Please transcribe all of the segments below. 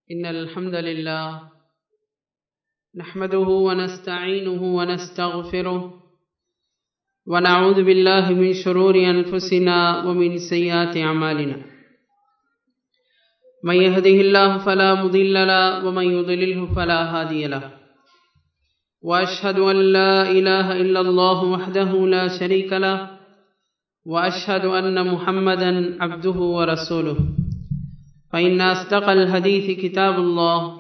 إن الحمد لله نحمده ونستعينه ونستغفره ونعوذ بالله من شرور أنفسنا ومن سيئات أعمالنا من يهده الله فلا مضل له ومن يضلله فلا هادي له وأشهد أن لا إله إلا الله وحده لا شريك له وأشهد أن محمدا عبده ورسوله فإن أصدق الحديث كتاب الله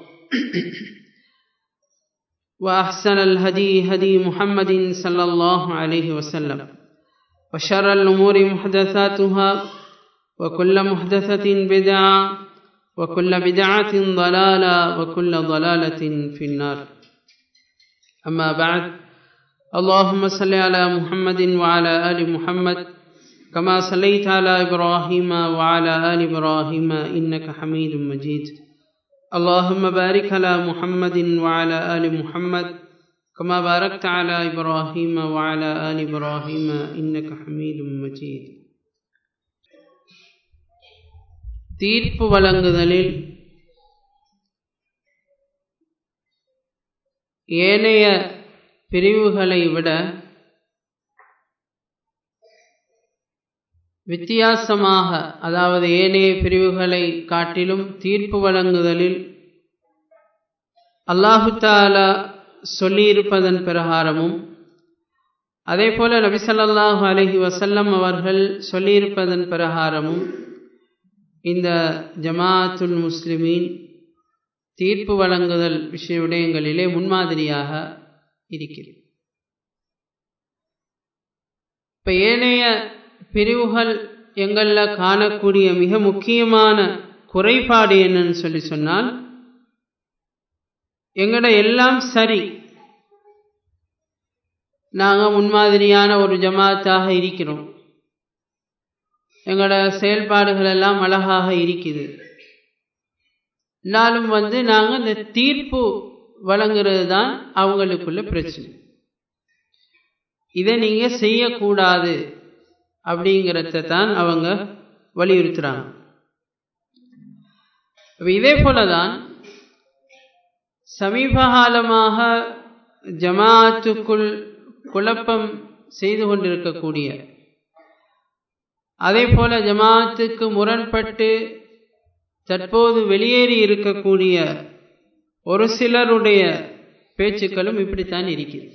وأحسن الهدي هدي محمد صلى الله عليه وسلم وشر الأمور محدثاتها وكل محدثة بدعة وكل بدعة ضلالة وكل ضلالة في النار أما بعد اللهم صل على محمد وعلى آل محمد كما صليت على إبراهيم وعلى آل إبراهيم إنك حميد مجيد اللهم بارك على محمد وعلى آل محمد كما باركت على إبراهيم وعلى آل إبراهيم إنك حميد مجيد தீர்ப்பு வழங்குதலில் ஏனைய பிரிவுகளை விட வித்தியாசமாக அதாவது ஏனைய பிரிவுகளை காட்டிலும் தீர்ப்பு வழங்குதலில் அல்லாஹு தாலா சொல்லியிருப்பதன் பிரகாரமும் அதே போல நபிசல்லாஹு அலஹி வசல்லம் அவர்கள் சொல்லியிருப்பதன் பிரகாரமும் இந்த ஜமாத்துல் முஸ்லிமீன் தீர்ப்பு வழங்குதல் விஷய விடயங்களிலே முன்மாதிரியாக இருக்கிறது இப்போ ஏனைய பிரிவுகள் எங்களில் காணக்கூடிய மிக முக்கியமான குறைபாடு என்னன்னு சொல்லி சொன்னால் எங்கட எல்லாம் சரி நாங்கள் முன்மாதிரியான ஒரு ஜமாத்தாக இருக்கிறோம் எங்களோட செயல்பாடுகள் எல்லாம் அழகாக இருக்குது இருந்தாலும் வந்து நாங்கள் இந்த தீர்ப்பு வழங்குறது தான் அவங்களுக்குள்ள பிரச்சனை இதை நீங்கள் செய்யக்கூடாது அப்படிங்கிறத தான் அவங்க வலியுறுத்துறாங்க இதே போல தான் சமீப காலமாக ஜமாத்துக்குள் குழப்பம் செய்து கொண்டிருக்கக்கூடிய அதே போல ஜமாத்துக்கு முரண்பட்டு தற்போது வெளியேறி இருக்கக்கூடிய ஒரு சிலருடைய பேச்சுக்களும் இப்படித்தான் இருக்கிறது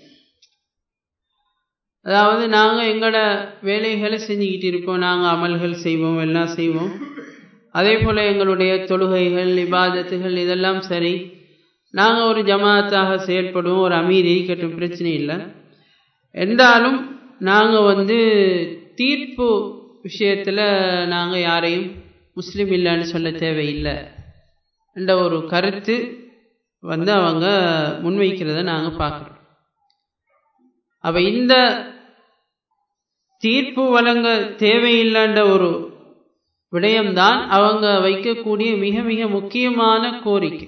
அதாவது நாங்கள் எங்களோட வேலைகளை செஞ்சுக்கிட்டு இருப்போம் நாங்கள் அமல்கள் செய்வோம் எல்லாம் செய்வோம் அதே போல் எங்களுடைய தொழுகைகள் இபாதத்துகள் இதெல்லாம் சரி நாங்கள் ஒரு ஜமாத்தாக செயல்படுவோம் ஒரு அமீர் இருக்கட்டும் பிரச்சனை இல்லை என்றாலும் நாங்கள் வந்து தீர்ப்பு விஷயத்தில் நாங்கள் யாரையும் முஸ்லீம் இல்லைன்னு சொல்ல தேவையில்லை என்ற ஒரு கருத்து வந்து அவங்க முன்வைக்கிறத நாங்கள் பார்க்குறோம் அப்ப இந்த தீர்ப்பு வழங்க தேவையில்லைன்ற ஒரு விடயம்தான் அவங்க வைக்கக்கூடிய மிக மிக முக்கியமான கோரிக்கை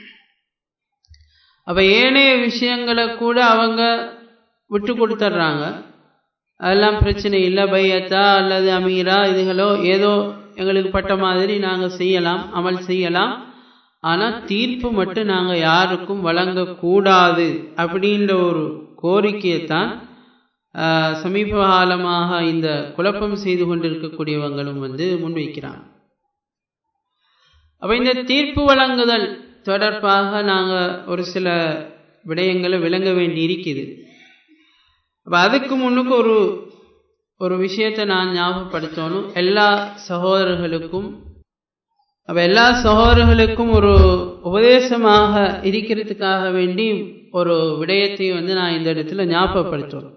அப்ப ஏனைய விஷயங்களை கூட அவங்க விட்டு கொடுத்துட்றாங்க அதெல்லாம் பிரச்சனை இல்லை பையத்தா அல்லது அமீரா இதுகளோ ஏதோ எங்களுக்கு பட்ட மாதிரி நாங்கள் செய்யலாம் அமல் செய்யலாம் ஆனால் தீர்ப்பு மட்டும் நாங்கள் யாருக்கும் வழங்கக்கூடாது அப்படின்ற ஒரு கோரிக்கையை தான் சமீப காலமாக இந்த குழப்பம் செய்து கொண்டிருக்கக்கூடியவங்களும் வந்து முன்வைக்கிறாங்க அப்போ இந்த தீர்ப்பு வழங்குதல் தொடர்பாக நாங்கள் ஒரு சில விடயங்களை விளங்க வேண்டி இருக்குது அப்போ அதுக்கு முன்னுக்கு ஒரு ஒரு விஷயத்தை நான் ஞாபகப்படுத்தணும் எல்லா சகோதரர்களுக்கும் அப்போ எல்லா சகோதரர்களுக்கும் ஒரு உபதேசமாக இருக்கிறதுக்காக வேண்டி ஒரு விடயத்தை வந்து நான் இந்த இடத்துல ஞாபகப்படுத்தணும்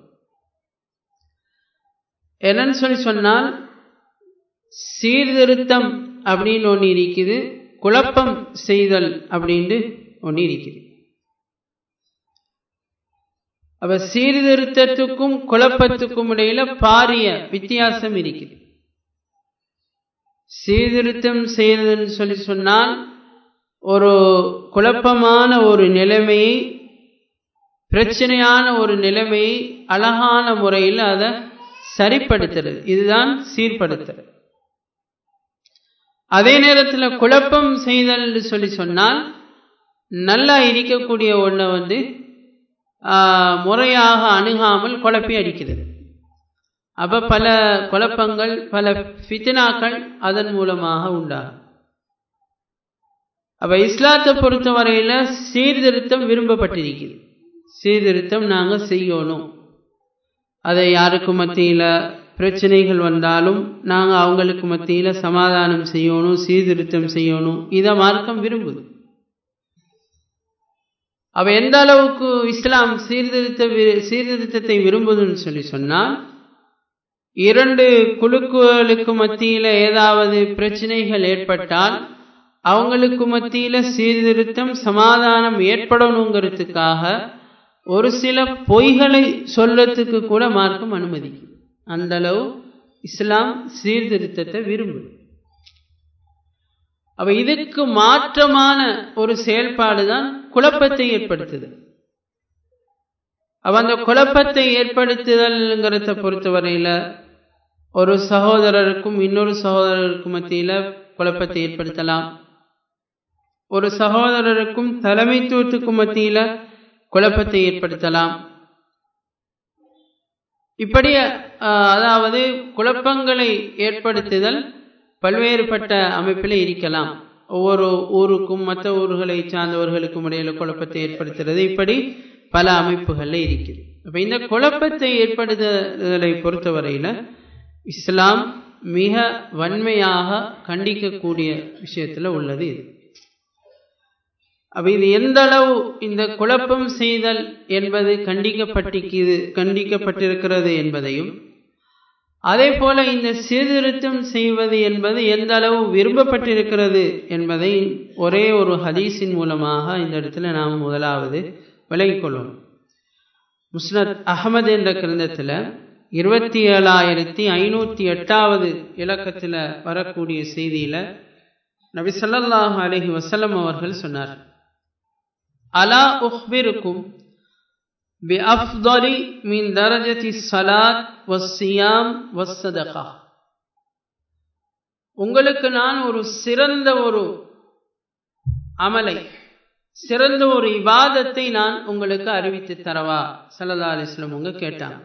என்னன்னு சொல்லி சொன்னால் சீர்திருத்தம் அப்படின்னு ஒன்று இருக்குது குழப்பம் செய்தல் அப்படின்ட்டு ஒன்று இருக்குது அப்ப சீர்திருத்தத்துக்கும் குழப்பத்துக்கும் இடையில பாரிய வித்தியாசம் இருக்குது சீர்திருத்தம் செய்யறதுன்னு சொல்லி சொன்னால் ஒரு குழப்பமான ஒரு நிலைமையை பிரச்சனையான ஒரு நிலைமையை அழகான முறையில் அதை சரிப்படுத்துறது இதுதான் சீர்படுத்துறது அதே நேரத்தில் குழப்பம் செய்தல் சொல்லி சொன்னால் நல்லா இருக்கக்கூடிய ஒன்றை வந்து முறையாக அணுகாமல் குழப்பி அடிக்கிறது அப்ப பல குழப்பங்கள் பல ஃபித்னாக்கள் அதன் மூலமாக உண்டாகும் அப்ப இஸ்லாத்தை பொறுத்தவரையில சீர்திருத்தம் விரும்பப்பட்டிருக்கிறது சீர்திருத்தம் நாங்க செய்யணும் அதை யாருக்கு மத்தியில பிரச்சனைகள் வந்தாலும் நாங்க அவங்களுக்கு மத்தியில சமாதானம் செய்யணும் சீர்திருத்தம் செய்யணும் இதை மார்க்கம் விரும்புது அவ எந்த அளவுக்கு இஸ்லாம் சீர்திருத்த சீர்திருத்தத்தை விரும்புதுன்னு சொல்லி சொன்னால் இரண்டு குழுக்களுக்கு மத்தியில ஏதாவது பிரச்சனைகள் ஏற்பட்டால் அவங்களுக்கு மத்தியில சீர்திருத்தம் சமாதானம் ஏற்படணுங்கிறதுக்காக ஒரு சில பொய்களை சொல்றதுக்கு கூட மார்க்கம் அனுமதிக்கும் அந்த அளவு இஸ்லாம் சீர்திருத்தத்தை விரும்புது அப்ப இதுக்கு மாற்றமான ஒரு செயல்பாடு தான் குழப்பத்தை ஏற்படுத்துது அவ அந்த குழப்பத்தை ஏற்படுத்துதல்ங்கிறத பொறுத்தவரையில ஒரு சகோதரருக்கும் இன்னொரு சகோதரருக்கும் மத்தியில குழப்பத்தை ஏற்படுத்தலாம் ஒரு சகோதரருக்கும் தலைமைத்துவத்துக்கும் மத்தியில குழப்பத்தை ஏற்படுத்தலாம் இப்படி அதாவது குழப்பங்களை ஏற்படுத்துதல் பல்வேறுபட்ட அமைப்பில் இருக்கலாம் ஒவ்வொரு ஊருக்கும் மற்ற ஊர்களை சார்ந்தவர்களுக்கும் இடையில குழப்பத்தை ஏற்படுத்துறது இப்படி பல அமைப்புகள்ல இருக்குது அப்ப இந்த குழப்பத்தை ஏற்படுத்துதலை பொறுத்தவரையில இஸ்லாம் மிக வன்மையாக கண்டிக்கக்கூடிய விஷயத்துல உள்ளது இது அப்ப இது எந்த அளவு இந்த குழப்பம் செய்தல் என்பது கண்டிக்கப்பட்டிருக்கிறது கண்டிக்கப்பட்டிருக்கிறது என்பதையும் அதே போல இந்த சீர்திருத்தம் செய்வது என்பது எந்த அளவு விரும்பப்பட்டிருக்கிறது என்பதை ஒரே ஒரு ஹதீஸின் மூலமாக இந்த இடத்துல நாம் முதலாவது விலகிக்கொள்ளும் முஸ்னத் அகமது என்ற கிரந்தத்தில் இருபத்தி ஏழாயிரத்தி ஐநூற்றி எட்டாவது இலக்கத்தில் வரக்கூடிய செய்தியில் நபி சல்லாஹ் அலஹி வசலம் அவர்கள் சொன்னார் அலா உஹ்பிருக்கும் بأفضل من درجة الصلاة والصيام والصدقة உங்களுக்கு நான் ஒரு சிறந்த ஒரு அமலை சிறந்த ஒரு இபாதத்தை நான் உங்களுக்கு அறிவித்து தரவா சல்லா அலிஸ்லம் உங்க கேட்டாங்க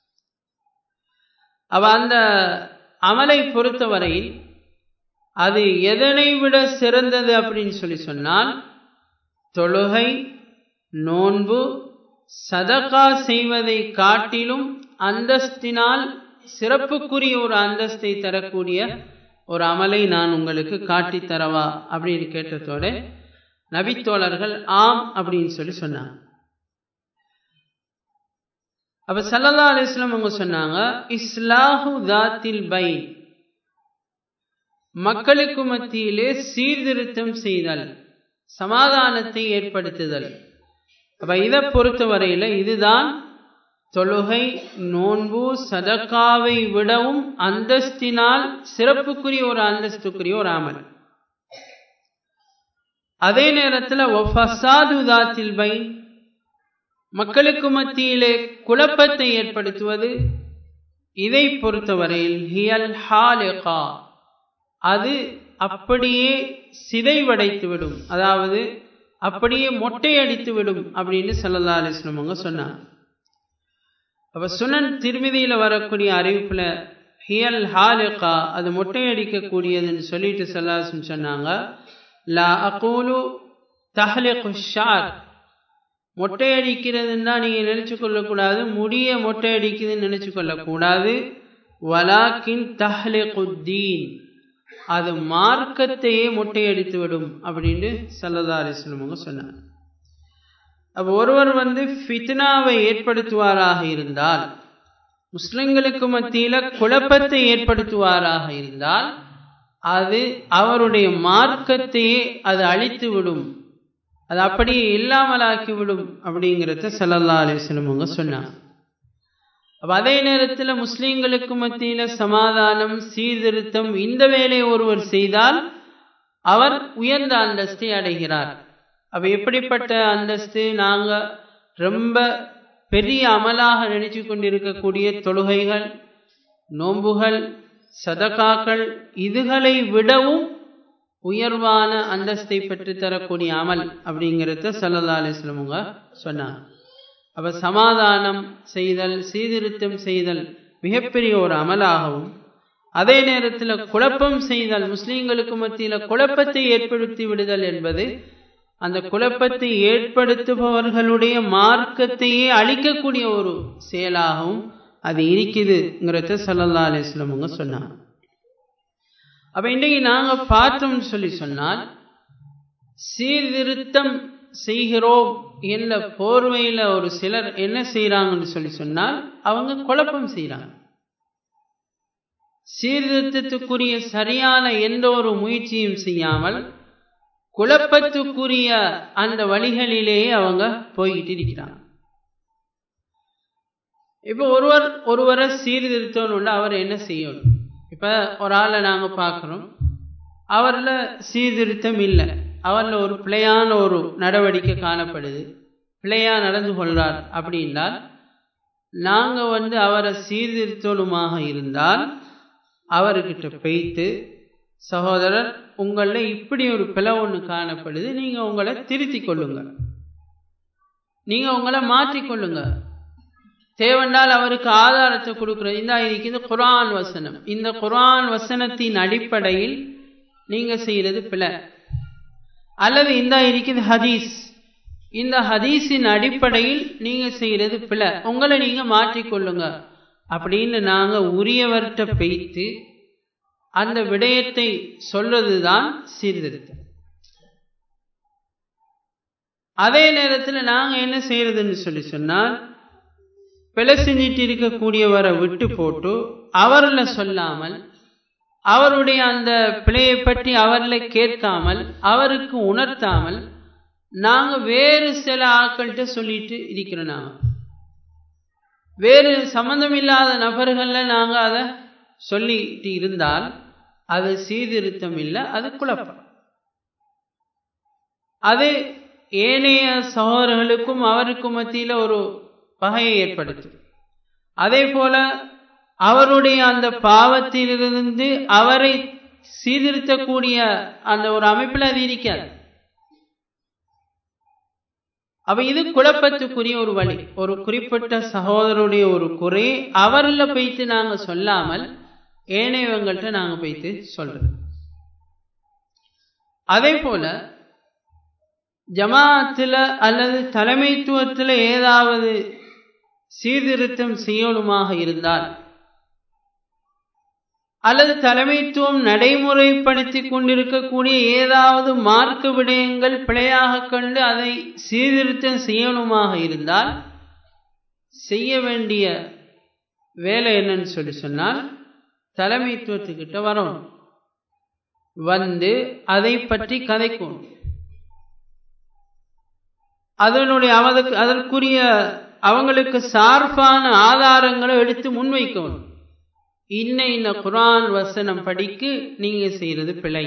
அவ அந்த அமலை பொறுத்தவரையில் அது எதனை விட சிறந்தது அப்படின்னு சொல்லி சொன்னால் தொழுகை நோன்பு சதகா செய்வதை காட்டிலும் அந்தஸ்தினால் சிறப்புக்குரிய ஒரு அந்தஸ்தை தரக்கூடிய ஒரு அமலை நான் உங்களுக்கு காட்டி தரவா அப்படின்னு கேட்டதோட நபித்தோழர்கள் ஆம் அப்படின்னு சொல்லி சொன்னாங்க அப்ப சல்லல்லா அலிஸ்லாம் அவங்க சொன்னாங்க இஸ்லாஹு தாத்தில் பை மக்களுக்கு மத்தியிலே சீர்திருத்தம் செய்தல் சமாதானத்தை ஏற்படுத்துதல் அப்ப இதை பொறுத்தவரையில இதுதான் தொழுகை நோன்பு சதக்காவை விடவும் அந்தஸ்தினால் சிறப்புக்குரிய ஒரு அந்தஸ்துக்குரிய ஒரு அமல் அதே நேரத்தில் ஒஃபசாதுதாத்தில் பை மக்களுக்கு மத்தியிலே குழப்பத்தை ஏற்படுத்துவது இதை பொறுத்தவரையில் ஹியல் ஹாலிகா அது அப்படியே சிதைவடைத்து விடும் அதாவது அப்படியே மொட்டையடித்து விடும் அப்படின்னு சல்லல்லா அலிஸ்லம் அவங்க சொன்னாங்க அப்ப சுனன் திருமதியில வரக்கூடிய அறிவிப்புல ஹியல் ஹாலிகா அது மொட்டையடிக்கக்கூடியதுன்னு சொல்லிட்டு சல்லாசம் சொன்னாங்க லா அகூலு தஹ்லிகு ஷார் மொட்டையடிக்கிறதுன்னா நீங்க நினைச்சு கொள்ளக்கூடாது முடிய மொட்டையடிக்குதுன்னு நினைச்சு கொள்ளக்கூடாது வலாக்கின் தஹ்லிகுத்தீன் அது மார்க்கத்தையே மொட்டையடித்து விடும் அப்படின்னு சல்லதா அலிஸ்லமங்க சொன்னாங்க அப்போ ஒருவர் வந்து ஃபித்னாவை ஏற்படுத்துவாராக இருந்தால் முஸ்லிம்களுக்கு மத்தியில குழப்பத்தை ஏற்படுத்துவாராக இருந்தால் அது அவருடைய மார்க்கத்தையே அது அழித்து விடும் அது அப்படியே இல்லாமலாக்கி விடும் அப்படிங்கிறத சல்லல்லா அலிஸ்லமங்க சொன்னாங்க அப்ப அதே நேரத்தில் முஸ்லிம்களுக்கு மத்தியில சமாதானம் சீர்திருத்தம் இந்த வேலையை ஒருவர் செய்தால் அவர் உயர்ந்த அந்தஸ்தை அடைகிறார் அப்ப எப்படிப்பட்ட அந்தஸ்து நாங்க ரொம்ப பெரிய அமலாக நினைச்சு கொண்டிருக்கக்கூடிய தொழுகைகள் நோன்புகள் சதகாக்கள் இதுகளை விடவும் உயர்வான அந்தஸ்தை பெற்று தரக்கூடிய அமல் அப்படிங்கிறத சல்லல்லா அலிஸ்லமுங்க சொன்னாங்க அப்ப சமாதானம் செய்தல் சீர்திருத்தம் செய்தல் மிகப்பெரிய ஒரு அமலாகவும் அதே நேரத்தில் குழப்பம் செய்தல் முஸ்லீம்களுக்கு மத்தியில் குழப்பத்தை ஏற்படுத்தி விடுதல் என்பது அந்த குழப்பத்தை ஏற்படுத்துபவர்களுடைய மார்க்கத்தையே அழிக்கக்கூடிய ஒரு செயலாகவும் அது இருக்குதுங்கிறத சல்லல்லா அலிஸ்லமுங்க சொன்னாங்க அப்ப இன்றைக்கு நாங்க பார்த்தோம்னு சொல்லி சொன்னால் சீர்திருத்தம் செய்கிறோம் என்ற போர்வையில ஒரு சிலர் என்ன செய்யறாங்கன்னு சொல்லி சொன்னால் அவங்க குழப்பம் செய்யறாங்க சீர்திருத்தத்துக்குரிய சரியான எந்த ஒரு முயற்சியும் செய்யாமல் குழப்பத்துக்குரிய அந்த வழிகளிலேயே அவங்க போய்கிட்டு இருக்கிறாங்க இப்ப ஒருவர் ஒருவரை சீர்திருத்தம்னு அவர் என்ன செய்யணும் இப்ப ஒரு ஆளை நாங்க பார்க்கிறோம் அவர்ல சீர்திருத்தம் இல்லை அவர்ல ஒரு பிழையான ஒரு நடவடிக்கை காணப்படுது பிழையா நடந்து கொள்றார் அப்படின்னால் நாங்க வந்து அவரை சீர்திருத்தணுமாக இருந்தால் அவர்கிட்ட பெய்த்து சகோதரர் உங்களில் இப்படி ஒரு பிழை ஒன்று காணப்படுது நீங்க உங்களை திருத்தி கொள்ளுங்க நீங்க உங்களை மாற்றிக்கொள்ளுங்க தேவண்டால் அவருக்கு ஆதாரத்தை கொடுக்கிறது இந்த இருக்குது குரான் வசனம் இந்த குரான் வசனத்தின் அடிப்படையில் நீங்க செய்யறது பிழை அல்லது இந்த இருக்குது ஹதீஸ் இந்த ஹதீஸின் அடிப்படையில் நீங்க செய்யறது பிழை உங்களை நீங்க மாற்றிக்கொள்ளுங்க அப்படின்னு நாங்க உரியவர்கிட்ட பெய்த்து அந்த விடயத்தை சொல்றதுதான் சீர்திருத்தம் அதே நேரத்தில் நாங்க என்ன செய்யறதுன்னு சொல்லி சொன்னால் பிழை செஞ்சிட்டு இருக்கக்கூடியவரை விட்டு போட்டு அவரில் சொல்லாமல் அவருடைய அந்த பிழையை பற்றி அவரில் கேட்காமல் அவருக்கு உணர்த்தாமல் நாங்க வேறு சில ஆட்கள்கிட்ட சொல்லிட்டு இருக்கிறோம் நாங்க வேறு சம்பந்தம் இல்லாத நபர்கள்ல நாங்க அதை சொல்லிட்டு இருந்தால் அது சீர்திருத்தம் இல்லை அது குழப்பம் அது ஏனைய சகோதரர்களுக்கும் அவருக்கும் மத்தியில ஒரு பகையை ஏற்படுத்தும் அதே போல அவருடைய அந்த பாவத்திலிருந்து அவரை சீர்திருத்தக்கூடிய அந்த ஒரு அமைப்பில் அது இருக்காது அப்ப இது குழப்பத்துக்குரிய ஒரு வழி ஒரு குறிப்பிட்ட சகோதரருடைய ஒரு குறை அவரில் போய்த்து நாங்க சொல்லாமல் ஏனையவங்கள்ட்ட நாங்க போய்த்து சொல்றது அதே போல ஜமாத்துல அல்லது தலைமைத்துவத்தில் ஏதாவது சீர்திருத்தம் செய்யணுமாக இருந்தால் அல்லது தலைமைத்துவம் நடைமுறைப்படுத்தி கொண்டிருக்கக்கூடிய ஏதாவது மார்க்க விடயங்கள் பிழையாக கண்டு அதை சீர்திருத்தம் செய்யணுமாக இருந்தால் செய்ய வேண்டிய வேலை என்னன்னு சொல்லி சொன்னால் தலைமைத்துவத்துக்கிட்ட வரணும் வந்து அதை பற்றி கதைக்கணும் அதனுடைய அவதற்கு அதற்குரிய அவங்களுக்கு சார்பான ஆதாரங்களை எடுத்து முன்வைக்கணும் இன்ன இன்ன குரான் வசனம் படிக்கு நீங்க செய்யறது பிழை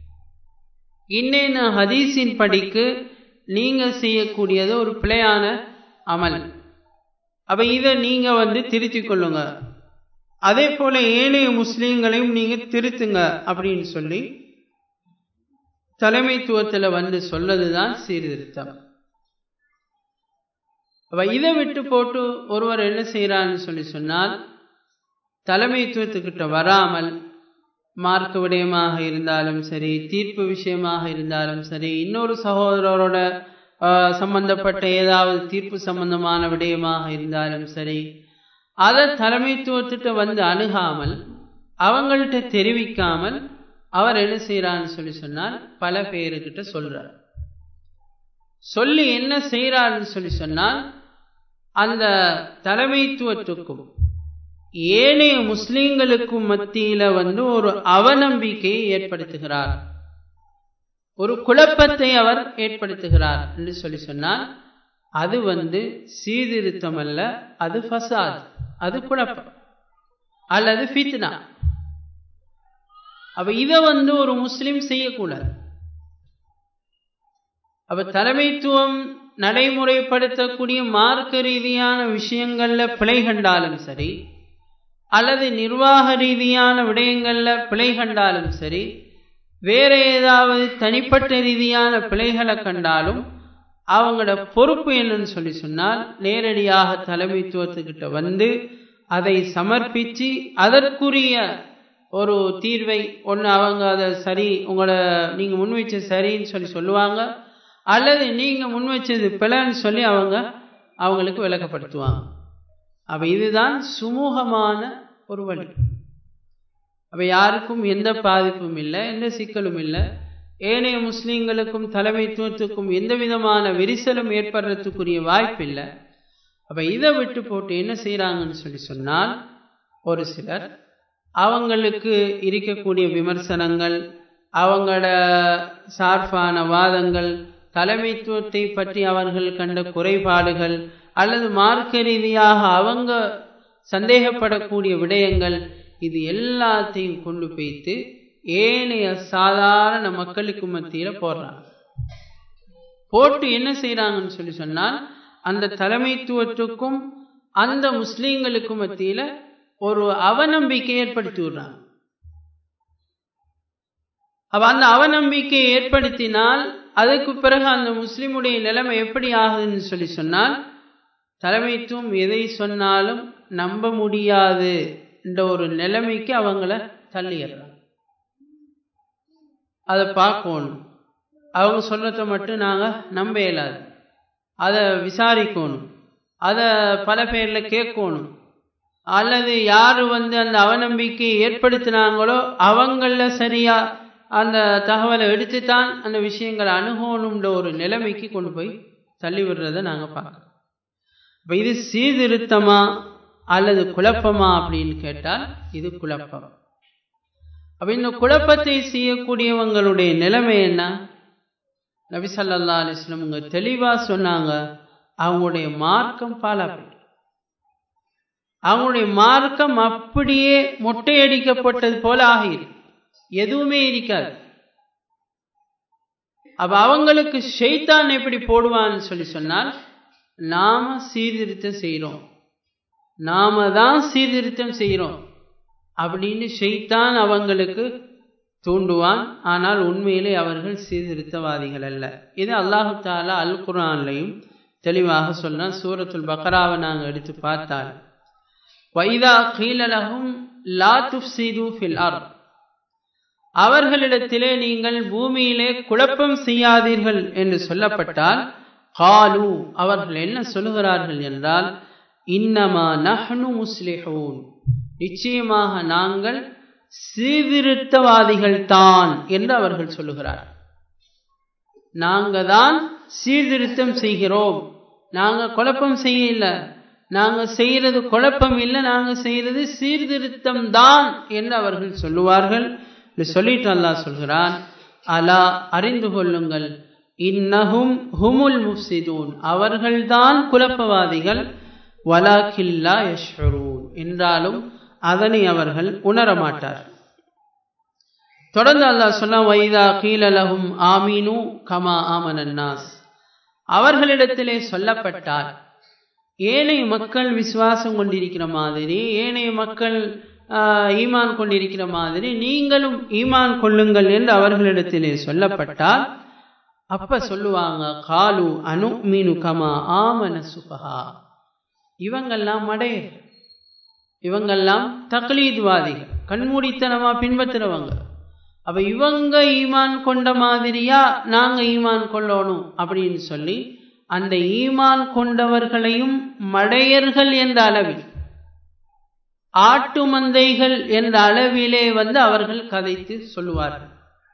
இன்ன ஹதீஸின் படிக்கு நீங்க செய்யக்கூடியது ஒரு பிழையான அமல் அப்ப இதை நீங்க வந்து திருத்திக் கொள்ளுங்க அதே போல ஏனைய முஸ்லீம்களையும் நீங்க திருத்துங்க அப்படின்னு சொல்லி தலைமைத்துவத்துல வந்து சொல்லதுதான் சீர்திருத்தம் அப்ப இதை விட்டு போட்டு ஒருவர் என்ன செய்யறான்னு சொல்லி சொன்னால் தலைமைத்துவத்துக்கிட்ட வராமல் மார்க்க விடயமாக இருந்தாலும் சரி தீர்ப்பு விஷயமாக இருந்தாலும் சரி இன்னொரு சகோதரரோட சம்பந்தப்பட்ட ஏதாவது தீர்ப்பு சம்பந்தமான விடயமாக இருந்தாலும் சரி அதை தலைமைத்துவத்திட்ட வந்து அணுகாமல் அவங்கள்ட்ட தெரிவிக்காமல் அவர் என்ன செய்யறான்னு சொல்லி சொன்னால் பல பேருக்கிட்ட சொல்றார் சொல்லி என்ன செய்யறாருன்னு சொல்லி சொன்னால் அந்த தலைமைத்துவத்துக்கும் ஏனைய முஸ்லீம்களுக்கும் மத்தியில வந்து ஒரு அவநம்பிக்கையை ஏற்படுத்துகிறார் ஒரு குழப்பத்தை அவர் ஏற்படுத்துகிறார் என்று சொல்லி சொன்னால் அது வந்து சீர்திருத்தம் அல்ல அது ஃபசாத் அது குழப்பம் அல்லது ஃபித்னா அப்ப இதை வந்து ஒரு முஸ்லிம் செய்யக்கூடாது அப்ப தலைமைத்துவம் நடைமுறைப்படுத்தக்கூடிய மார்க்க ரீதியான விஷயங்கள்ல பிழை கண்டாலும் சரி அல்லது நிர்வாக ரீதியான விடயங்கள்ல பிழை கண்டாலும் சரி வேற ஏதாவது தனிப்பட்ட ரீதியான பிழைகளை கண்டாலும் அவங்களோட பொறுப்பு என்னன்னு சொல்லி சொன்னால் நேரடியாக தலைமைத்துவத்துக்கிட்ட வந்து அதை சமர்ப்பித்து அதற்குரிய ஒரு தீர்வை ஒன்று அவங்க அதை சரி உங்களை நீங்கள் முன் வச்ச சரின்னு சொல்லி சொல்லுவாங்க அல்லது நீங்கள் முன் வச்சது பிழைன்னு சொல்லி அவங்க அவங்களுக்கு விளக்கப்படுத்துவாங்க அப்போ இதுதான் சுமூகமான ஒரு வழி அப்போ யாருக்கும் எந்த பாதிப்பும் இல்லை எந்த சிக்கலும் இல்லை ஏனைய முஸ்லீம்களுக்கும் தலைமைத்துவத்துக்கும் எந்த விதமான விரிசலும் ஏற்படுறதுக்குரிய வாய்ப்பு இல்லை அப்போ இதை விட்டு போட்டு என்ன செய்கிறாங்கன்னு சொல்லி சொன்னால் ஒரு சிலர் அவங்களுக்கு இருக்கக்கூடிய விமர்சனங்கள் அவங்களோட சார்பான வாதங்கள் தலைமைத்துவத்தை பற்றி அவர்கள் கண்ட குறைபாடுகள் அல்லது மார்க்க ரீதியாக அவங்க சந்தேகப்படக்கூடிய விடயங்கள் இது எல்லாத்தையும் கொண்டு போய்த்து ஏனைய சாதாரண மக்களுக்கு மத்தியில் போடுறாங்க போட்டு என்ன செய்கிறாங்கன்னு சொல்லி சொன்னால் அந்த தலைமைத்துவத்துக்கும் அந்த முஸ்லீம்களுக்கும் மத்தியில் ஒரு அவநம்பிக்கை ஏற்படுத்தி விடுறாங்க அப்ப அந்த அவநம்பிக்கை ஏற்படுத்தினால் அதுக்கு பிறகு அந்த முஸ்லிமுடைய நிலைமை எப்படி ஆகுதுன்னு சொல்லி சொன்னால் தலைமைத்துவம் எதை சொன்னாலும் நம்ப முடியாது என்ற ஒரு நிலைமைக்கு அவங்கள தள்ளிடுறாங்க அதை பார்க்கணும் அவங்க சொல்றதை மட்டும் நாங்கள் நம்ப இயலாது அதை விசாரிக்கணும் அதை பல பேரில் கேட்கணும் அல்லது யார் வந்து அந்த அவநம்பிக்கையை ஏற்படுத்தினாங்களோ அவங்கள சரியா அந்த தகவலை எடுத்து தான் அந்த விஷயங்களை அணுகணுன்ற ஒரு நிலைமைக்கு கொண்டு போய் தள்ளி விடுறதை நாங்கள் பார்க்குறோம் இப்போ இது சீர்திருத்தமா அல்லது குழப்பமா அப்படின்னு கேட்டால் இது குழப்பம் அப்போ இந்த குழப்பத்தை செய்யக்கூடியவங்களுடைய நிலைமை என்ன நபி சல்லா அலிஸ்லம் இங்க தெளிவாக சொன்னாங்க அவங்களுடைய மார்க்கம் பாலாப்பட்டு அவங்களுடைய மார்க்கம் அப்படியே மொட்டையடிக்கப்பட்டது போல ஆகிடும் எதுவுமே இருக்காது அப்ப அவங்களுக்கு ஷெய்தான் எப்படி போடுவான்னு சொல்லி சொன்னால் நாம சீர்திருத்தம் செய்கிறோம் நாம தான் சீர்திருத்தம் செய்கிறோம் அப்படின்னு ஷெய்தான் அவங்களுக்கு தூண்டுவான் ஆனால் உண்மையிலே அவர்கள் சீர்திருத்தவாதிகள் அல்ல இது அல்லாஹு தாலா அல் குரான்லையும் தெளிவாக சொன்னால் சூரத்துல் பக்ராவை நாங்கள் எடுத்து பார்த்தால் வைதா கீழலகும் லா துஃப்சிது ஃபில் அர் அவர்களிடத்திலே நீங்கள் பூமியிலே குழப்பம் செய்யாதீர்கள் என்று சொல்லப்பட்டால் காலு அவர்கள் என்ன சொல்லுகிறார்கள் என்றால் இன்னமா நஹ்னு முஸ்லிஹூன் நிச்சயமாக நாங்கள் சீர்திருத்தவாதிகள் தான் என்று அவர்கள் சொல்லுகிறார் நாங்க தான் சீர்திருத்தம் செய்கிறோம் நாங்க குழப்பம் செய்யல நாங்க செய்யறது குழப்பம் இல்லை நாங்க செய்யறது சீர்திருத்தம் தான் என்று அவர்கள் சொல்லுவார்கள் சொல்லிட்டு அல்லாஹ் சொல்கிறான் அலா அறிந்து கொள்ளுங்கள் இன்னஹும் ஹுமுல் முஃப்சிதூன் அவர்கள்தான் குழப்பவாதிகள் வலாக்கில்லா யஷ்ரூன் என்றாலும் அதனை அவர்கள் உணரமாட்டார் தொடர்ந்து அல்லாஹ் சொல்ல வைதா கீழலகும் ஆமீனு கமா ஆமனன்னாஸ் அவர்களிடத்திலே சொல்லப்பட்டால் ஏனைய மக்கள் விசுவாசம் கொண்டிருக்கிற மாதிரி ஏனைய மக்கள் ஈமான் கொண்டிருக்கிற மாதிரி நீங்களும் ஈமான் கொள்ளுங்கள் என்று அவர்களிடத்திலே சொல்லப்பட்டால் அப்ப சொல்லுவாங்க காலு அனு மீனு கமா ஆமன சுபஹா இவங்கெல்லாம் மடையர் இவங்கெல்லாம் தக்லீத்வாதிகள் கண்மூடித்தனமா பின்பற்றுறவங்க அப்ப இவங்க ஈமான் கொண்ட மாதிரியா நாங்க ஈமான் கொள்ளணும் அப்படின்னு சொல்லி அந்த ஈமான் கொண்டவர்களையும் மடையர்கள் என்ற அளவில் ஆட்டு மந்தைகள் என்ற அளவிலே வந்து அவர்கள் கதைத்து சொல்லுவார்கள்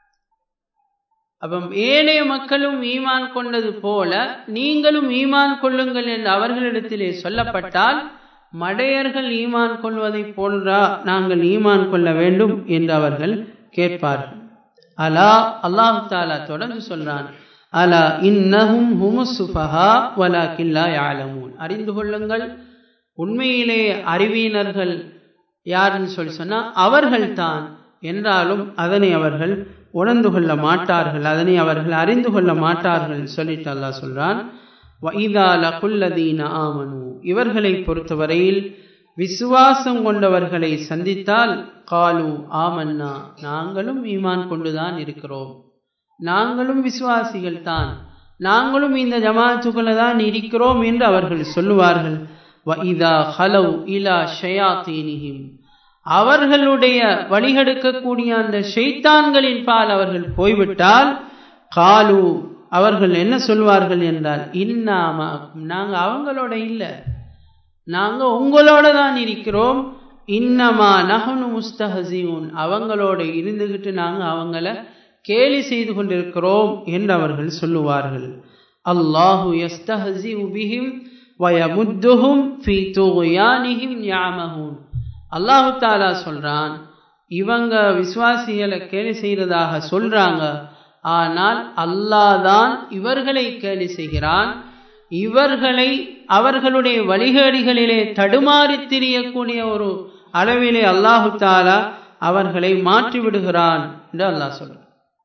அப்ப ஏனைய மக்களும் ஈமான் கொண்டது போல நீங்களும் ஈமான் கொள்ளுங்கள் என்று அவர்களிடத்திலே சொல்லப்பட்டால் மடையர்கள் ஈமான் கொள்வதை போன்றா நாங்கள் ஈமான் கொள்ள வேண்டும் என்று அவர்கள் கேட்பார்கள் அலா அல்லாஹு தாலா தொடர்ந்து சொல்றான் அலா இன்னஹும் ஹுமுசுஃபஹா வலாக்கில்லா யாலமூன் அறிந்து கொள்ளுங்கள் உண்மையிலே அறிவியினர்கள் யாருன்னு சொல்லி சொன்னா அவர்கள்தான் என்றாலும் அதனை அவர்கள் உணர்ந்து கொள்ள மாட்டார்கள் அதனை அவர்கள் அறிந்து கொள்ள மாட்டார்கள் சொல்லிட்டு அல்லாஹ் சொல்றான் வைதா லகுல்லதீன ஆமனு இவர்களை பொறுத்தவரையில் விசுவாசம் கொண்டவர்களை சந்தித்தால் காலு ஆமன்னா நாங்களும் ஈமான் கொண்டுதான் இருக்கிறோம் நாங்களும் விசுவாசிகள் தான் நாங்களும் இந்த ஜமாத்துக்குள்ள தான் இருக்கிறோம் என்று அவர்கள் சொல்லுவார்கள் இதா ஹலவ் இலா ஷயாத்தீனிஹிம் அவர்களுடைய வழிகெடுக்கக்கூடிய அந்த ஷெய்தான்களின் பால் அவர்கள் போய்விட்டால் காலு அவர்கள் என்ன சொல்வார்கள் என்றால் இன்னாமா நாங்க அவங்களோட இல்லை நாங்க உங்களோட தான் இருக்கிறோம் இன்னமா நகனு முஸ்தஹசியூன் அவங்களோட இருந்துகிட்டு நாங்க அவங்கள கேலி செய்து கொண்டிருக்கிறோம் என்று அவர்கள் சொல்லுவார்கள் அல்லாஹு யஸ்தஹசி உபிஹிம் வயமுத்துஹும் ஃபி துகுயானிஹிம் யாமஹூன் அல்லாஹு தாலா சொல்றான் இவங்க விசுவாசிகளை கேலி செய்யறதாக சொல்றாங்க ஆனால் அல்லாதான் இவர்களை கேலி செய்கிறான் இவர்களை அவர்களுடைய வழிகேடுகளிலே தடுமாறி திரியக்கூடிய ஒரு அளவிலே அல்லாஹு தாலா அவர்களை மாற்றி விடுகிறான் என்று அல்லாஹ் சொல்றான்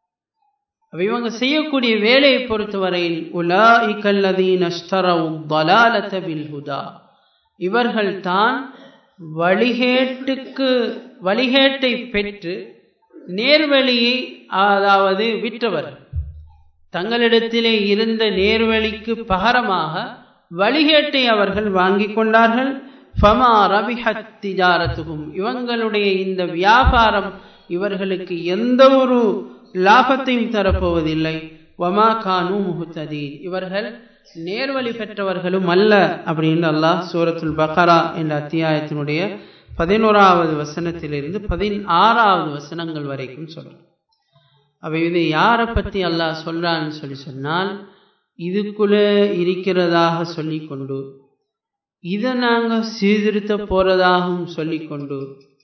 இவங்க செய்யக்கூடிய வேலையை பொறுத்தவரையில் உலாஇகல்லதீன் அஷ்தரவும் பலாலத பில் ஹுதா இவர்கள் தான் வழிகேட்டுக்கு வழிகேட்டை பெற்று நேர்வழியை அதாவது விற்றவர் தங்களிடத்திலே இருந்த நேர்வழிக்கு பகரமாக வழிகேட்டை அவர்கள் வாங்கி கொண்டார்கள் ஃபமா ரபிஹத் திஜாரத்துகும் இவங்களுடைய இந்த வியாபாரம் இவர்களுக்கு எந்த ஒரு லாபத்தையும் தரப்போவதில்லை வமா கானு முகுத்ததீன் இவர்கள் நேர்வழி பெற்றவர்களும் அல்ல அப்படின்னு அல்லாஹ் சூரத்துல் பக்ரா என்ற அத்தியாயத்தினுடைய பதினோராவது வசனத்திலிருந்து பதினாறாவது வசனங்கள் வரைக்கும் சொல்றோம் அவை இது யாரை பற்றி அல்லாஹ் சொல்றான்னு சொல்லி சொன்னால் இதுக்குள்ள இருக்கிறதாக சொல்லி கொண்டு இதை நாங்கள் சீர்திருத்த போறதாகவும் சொல்லி கொண்டு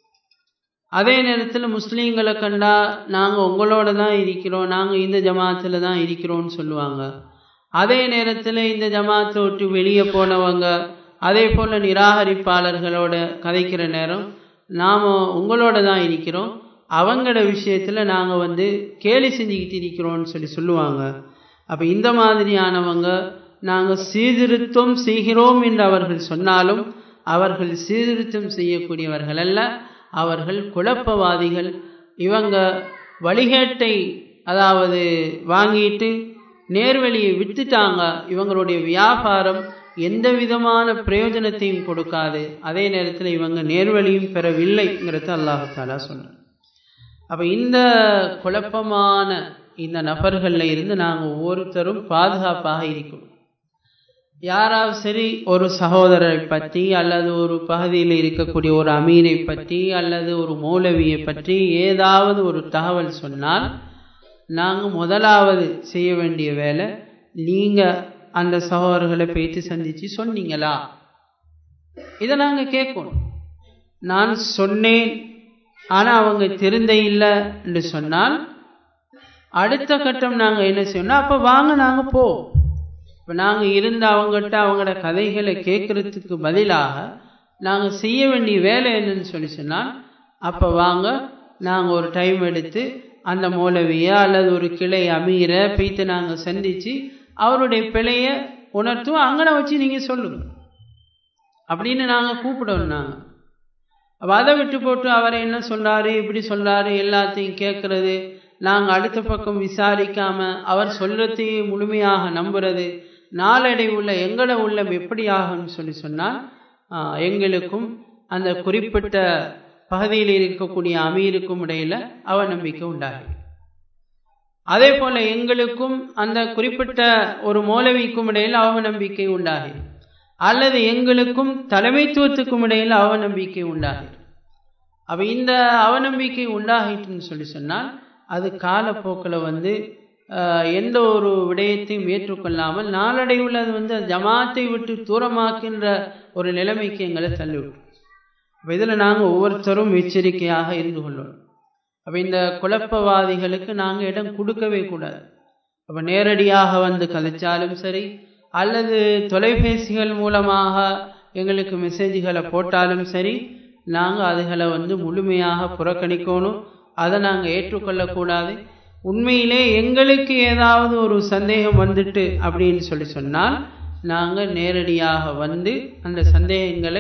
அதே நேரத்தில் முஸ்லீம்களை கண்டா நாங்கள் உங்களோட தான் இருக்கிறோம் நாங்கள் இந்த ஜமாத்தில் தான் இருக்கிறோம்னு சொல்லுவாங்க அதே நேரத்தில் இந்த ஜமாத்தை விட்டு வெளியே போனவங்க அதே போல் நிராகரிப்பாளர்களோட கதைக்கிற நேரம் நாம் உங்களோட தான் இருக்கிறோம் அவங்களோட விஷயத்தில் நாங்கள் வந்து கேலி செஞ்சுக்கிட்டு இருக்கிறோம்னு சொல்லி சொல்லுவாங்க அப்போ இந்த மாதிரியானவங்க நாங்கள் சீர்திருத்தம் செய்கிறோம் என்று அவர்கள் சொன்னாலும் அவர்கள் சீர்திருத்தம் செய்யக்கூடியவர்கள் அல்ல அவர்கள் குழப்பவாதிகள் இவங்க வழிகேட்டை அதாவது வாங்கிட்டு நேர்வழியை விட்டுட்டாங்க இவங்களுடைய வியாபாரம் எந்த விதமான பிரயோஜனத்தையும் கொடுக்காது அதே நேரத்தில் இவங்க நேர்வழியும் பெறவில்லைங்கிறத அல்லாஹாலா சொன்னார் அப்போ இந்த குழப்பமான இந்த நபர்களில் இருந்து நாங்கள் ஒவ்வொருத்தரும் பாதுகாப்பாக இருக்கணும் யாராவது சரி ஒரு சகோதரரை பற்றி அல்லது ஒரு பகுதியில் இருக்கக்கூடிய ஒரு அமீரை பற்றி அல்லது ஒரு மௌலவியை பற்றி ஏதாவது ஒரு தகவல் சொன்னால் நாங்கள் முதலாவது செய்ய வேண்டிய வேலை நீங்கள் அந்த சகோதரர்களை பேச்சு சந்தித்து சொன்னீங்களா இதை நாங்கள் கேட்கணும் நான் சொன்னேன் ஆனால் அவங்க திருந்த இல்லை என்று சொன்னால் அடுத்த கட்டம் நாங்கள் என்ன செய்யணும் அப்போ வாங்க நாங்கள் போ இப்போ நாங்கள் இருந்து அவங்ககிட்ட அவங்களோட கதைகளை கேட்குறதுக்கு பதிலாக நாங்கள் செய்ய வேண்டிய வேலை என்னன்னு சொல்லி சொன்னால் அப்போ வாங்க நாங்கள் ஒரு டைம் எடுத்து அந்த மூலவியை அல்லது ஒரு கிளை அமீரை பீத்து நாங்கள் சந்தித்து அவருடைய பிழையை உணர்த்தும் அங்கனை வச்சு நீங்கள் சொல்லுங்க அப்படின்னு நாங்கள் கூப்பிடணும் நாங்கள் அப்போ அதை விட்டு போட்டு அவரை என்ன சொல்கிறாரு இப்படி சொல்கிறாரு எல்லாத்தையும் கேட்குறது நாங்கள் அடுத்த பக்கம் விசாரிக்காமல் அவர் சொல்கிறதையே முழுமையாக நம்புறது நாளடை உள்ள எங்களோட உள்ளம் எப்படி ஆகும்னு சொல்லி சொன்னால் எங்களுக்கும் அந்த குறிப்பிட்ட பகுதியில் இருக்கக்கூடிய அமீருக்கும் இடையில அவநம்பிக்கை உண்டாகும் அதே போல எங்களுக்கும் அந்த குறிப்பிட்ட ஒரு மௌலவிக்கும் இடையில் அவநம்பிக்கை உண்டாகும் அல்லது எங்களுக்கும் தலைமைத்துவத்துக்கும் இடையில் அவநம்பிக்கை உண்டாகும் அப்ப இந்த அவநம்பிக்கை உண்டாகிட்டுன்னு சொல்லி சொன்னால் அது காலப்போக்கில் வந்து எந்த ஒரு விடயத்தையும் ஏற்றுக்கொள்ளாமல் நாளடைவில் அது வந்து ஜமாத்தை விட்டு தூரமாக்கின்ற ஒரு நிலைமைக்கு எங்களை தள்ளிவிடும் அப்போ இதில் நாங்கள் ஒவ்வொருத்தரும் எச்சரிக்கையாக இருந்து கொள்ளணும் அப்போ இந்த குழப்பவாதிகளுக்கு நாங்கள் இடம் கொடுக்கவே கூடாது அப்போ நேரடியாக வந்து கதைச்சாலும் சரி அல்லது தொலைபேசிகள் மூலமாக எங்களுக்கு மெசேஜ்களை போட்டாலும் சரி நாங்கள் அதுகளை வந்து முழுமையாக புறக்கணிக்கணும் அதை நாங்கள் ஏற்றுக்கொள்ளக்கூடாது உண்மையிலே எங்களுக்கு ஏதாவது ஒரு சந்தேகம் வந்துட்டு அப்படின்னு சொல்லி சொன்னால் நாங்கள் நேரடியாக வந்து அந்த சந்தேகங்களை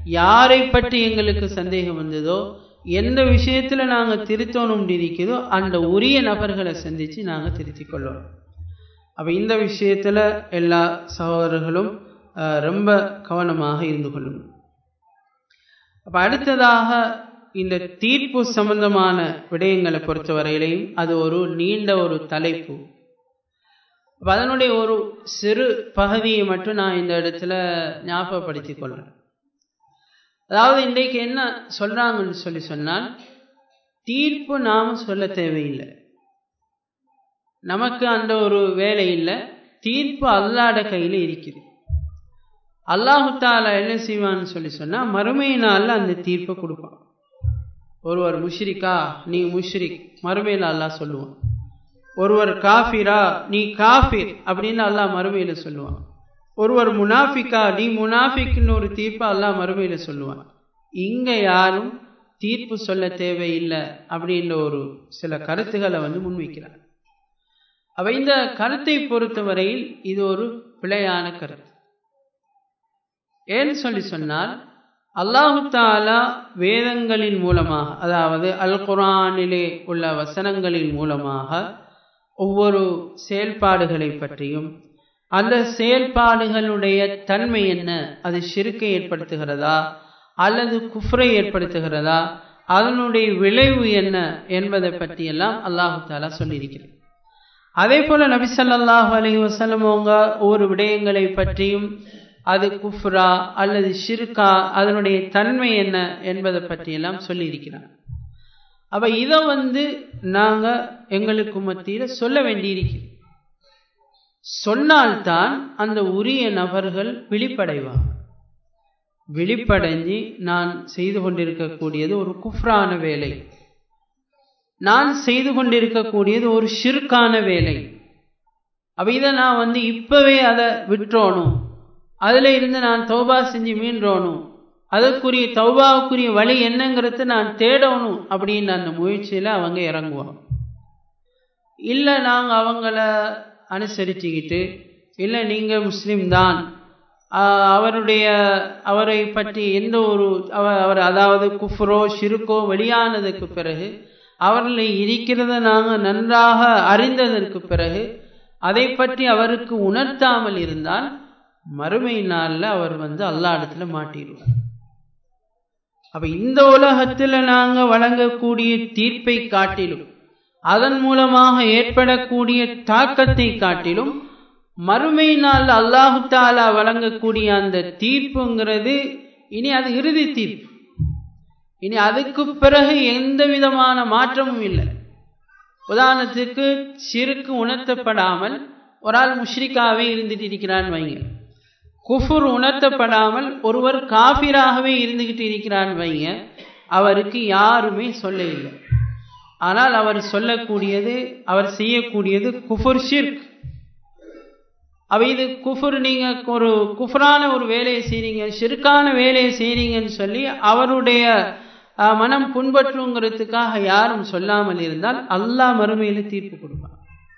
யாரை பற்றி எங்களுக்கு சந்தேகம் வந்ததோ எந்த விஷயத்துல நாங்க திருத்தணும் இருக்குதோ அந்த உரிய நபர்களை சந்திச்சு நாங்க திருத்திக் கொள்ளணும் அப்ப இந்த விஷயத்துல எல்லா சகோதரர்களும் ரொம்ப கவனமாக இருந்து கொள்ளணும் அப்ப அடுத்ததாக இந்த தீர்ப்பு சம்பந்தமான விடயங்களை பொறுத்தவரையிலையும் அது ஒரு நீண்ட ஒரு தலைப்பு அதனுடைய ஒரு சிறு பகுதியை மட்டும் நான் இந்த இடத்துல ஞாபகப்படுத்திக் கொள்றேன் அதாவது இன்றைக்கு என்ன சொல்றாங்கன்னு சொல்லி சொன்னால் தீர்ப்பு நாம சொல்ல தேவையில்லை நமக்கு அந்த ஒரு வேலை இல்லை தீர்ப்பு அல்லாட கையில் இருக்குது அல்லாஹு தாலா என்ன செய்வான்னு சொல்லி சொன்னா மறுமை நாள்ல அந்த தீர்ப்பை கொடுப்பான் ஒருவர் முஷ்ரிக்கா நீ முஷ்ரிக் மறுமையில் அல்லாஹ் சொல்லுவான் ஒருவர் காஃபிரா நீ காஃபிர் அப்படின்னு அல்லாஹ் மறுமையில சொல்லுவான் ஒருவர் முனாஃபிக்கா நீ முனாஃபிக்னு ஒரு தீர்ப்பு அல்லாஹ் மறுமையில சொல்லுவான் இங்க யாரும் தீர்ப்பு சொல்ல தேவையில்லை அப்படின்ற ஒரு சில கருத்துக்களை வந்து முன்வைக்கிறார் அவ இந்த கருத்தை பொறுத்தவரையில் இது ஒரு பிழையான கருத்து ஏன்னு சொல்லி சொன்னால் அல்லாஹு தாலா வேதங்களின் மூலமாக அதாவது அல் குரானிலே உள்ள வசனங்களின் மூலமாக ஒவ்வொரு செயல்பாடுகளை பற்றியும் அந்த செயல்பாடுகளுடைய தன்மை என்ன அது சிறுக்கை ஏற்படுத்துகிறதா அல்லது குஃப்ரை ஏற்படுத்துகிறதா அதனுடைய விளைவு என்ன என்பதை பற்றியெல்லாம் அல்லாஹு தாலா சொல்லியிருக்கிறது அதே போல நபிசல்லாஹு அலி வசலம் அவங்க ஒவ்வொரு விடயங்களை பற்றியும் அது குஃப்ரா அல்லது ஷிர்கா அதனுடைய தன்மை என்ன என்பதை பற்றியெல்லாம் சொல்லியிருக்கிறார் அப்ப இதை வந்து நாங்க எங்களுக்கு மத்தியில சொல்ல வேண்டியிருக்கிறோம் சொன்னால்தான் அந்த உரிய நபர்கள் விழிப்படைவாங்க விழிப்படைஞ்சு நான் செய்து கொண்டிருக்கக்கூடியது ஒரு குஃப்ரான வேலை நான் செய்து கொண்டிருக்கக்கூடியது ஒரு ஷிர்கான வேலை அப்ப இதை நான் வந்து இப்பவே அதை விட்டுறோணும் அதுல இருந்து நான் தௌபா செஞ்சு மீண்டோணும் அதற்குரிய தௌபாவுக்குரிய வழி என்னங்கிறத நான் தேடணும் அப்படின்னு அந்த முயற்சியில அவங்க இறங்குவாங்க இல்லை நாங்கள் அவங்கள அனுசரிச்சுக்கிட்டு இல்லை நீங்கள் முஸ்லீம் தான் அவருடைய அவரை பற்றி எந்த ஒரு அவர் அதாவது குஃப்ரோ ஷிருக்கோ வெளியானதுக்கு பிறகு அவர்களை இருக்கிறத நாங்கள் நன்றாக அறிந்ததற்கு பிறகு அதை பற்றி அவருக்கு உணர்த்தாமல் இருந்தால் மறுமை நாளில் அவர் வந்து அல்லா இடத்துல மாட்டிடுவார் அப்ப இந்த உலகத்தில் நாங்கள் வழங்கக்கூடிய தீர்ப்பை காட்டிலும் அதன் மூலமாக ஏற்படக்கூடிய தாக்கத்தை காட்டிலும் மறுமை நாள் அல்லாஹு தாலா வழங்கக்கூடிய அந்த தீர்ப்புங்கிறது இனி அது இறுதி தீர்ப்பு இனி அதுக்கு பிறகு எந்த விதமான மாற்றமும் இல்லை உதாரணத்துக்கு சிறுக்கு உணர்த்தப்படாமல் ஒரு ஆள் முஷ்ரிக்காவே இருந்துட்டு இருக்கிறான்னு வைங்க குஃபுர் உணர்த்தப்படாமல் ஒருவர் காபிராகவே இருந்துகிட்டு இருக்கிறான் வைங்க அவருக்கு யாருமே சொல்ல இல்லை ஆனால் அவர் சொல்லக்கூடியது அவர் செய்யக்கூடியது குஃபுர் ஷிர்க் அவ இது குஃபுர் நீங்க ஒரு குஃபரான ஒரு வேலையை செய்றீங்க ஷிர்கான வேலையை செய்றீங்கன்னு சொல்லி அவருடைய மனம் புண்பற்றுங்கிறதுக்காக யாரும் சொல்லாமல் இருந்தால் அல்லாஹ் மறுமையில தீர்ப்பு கொடுப்பார்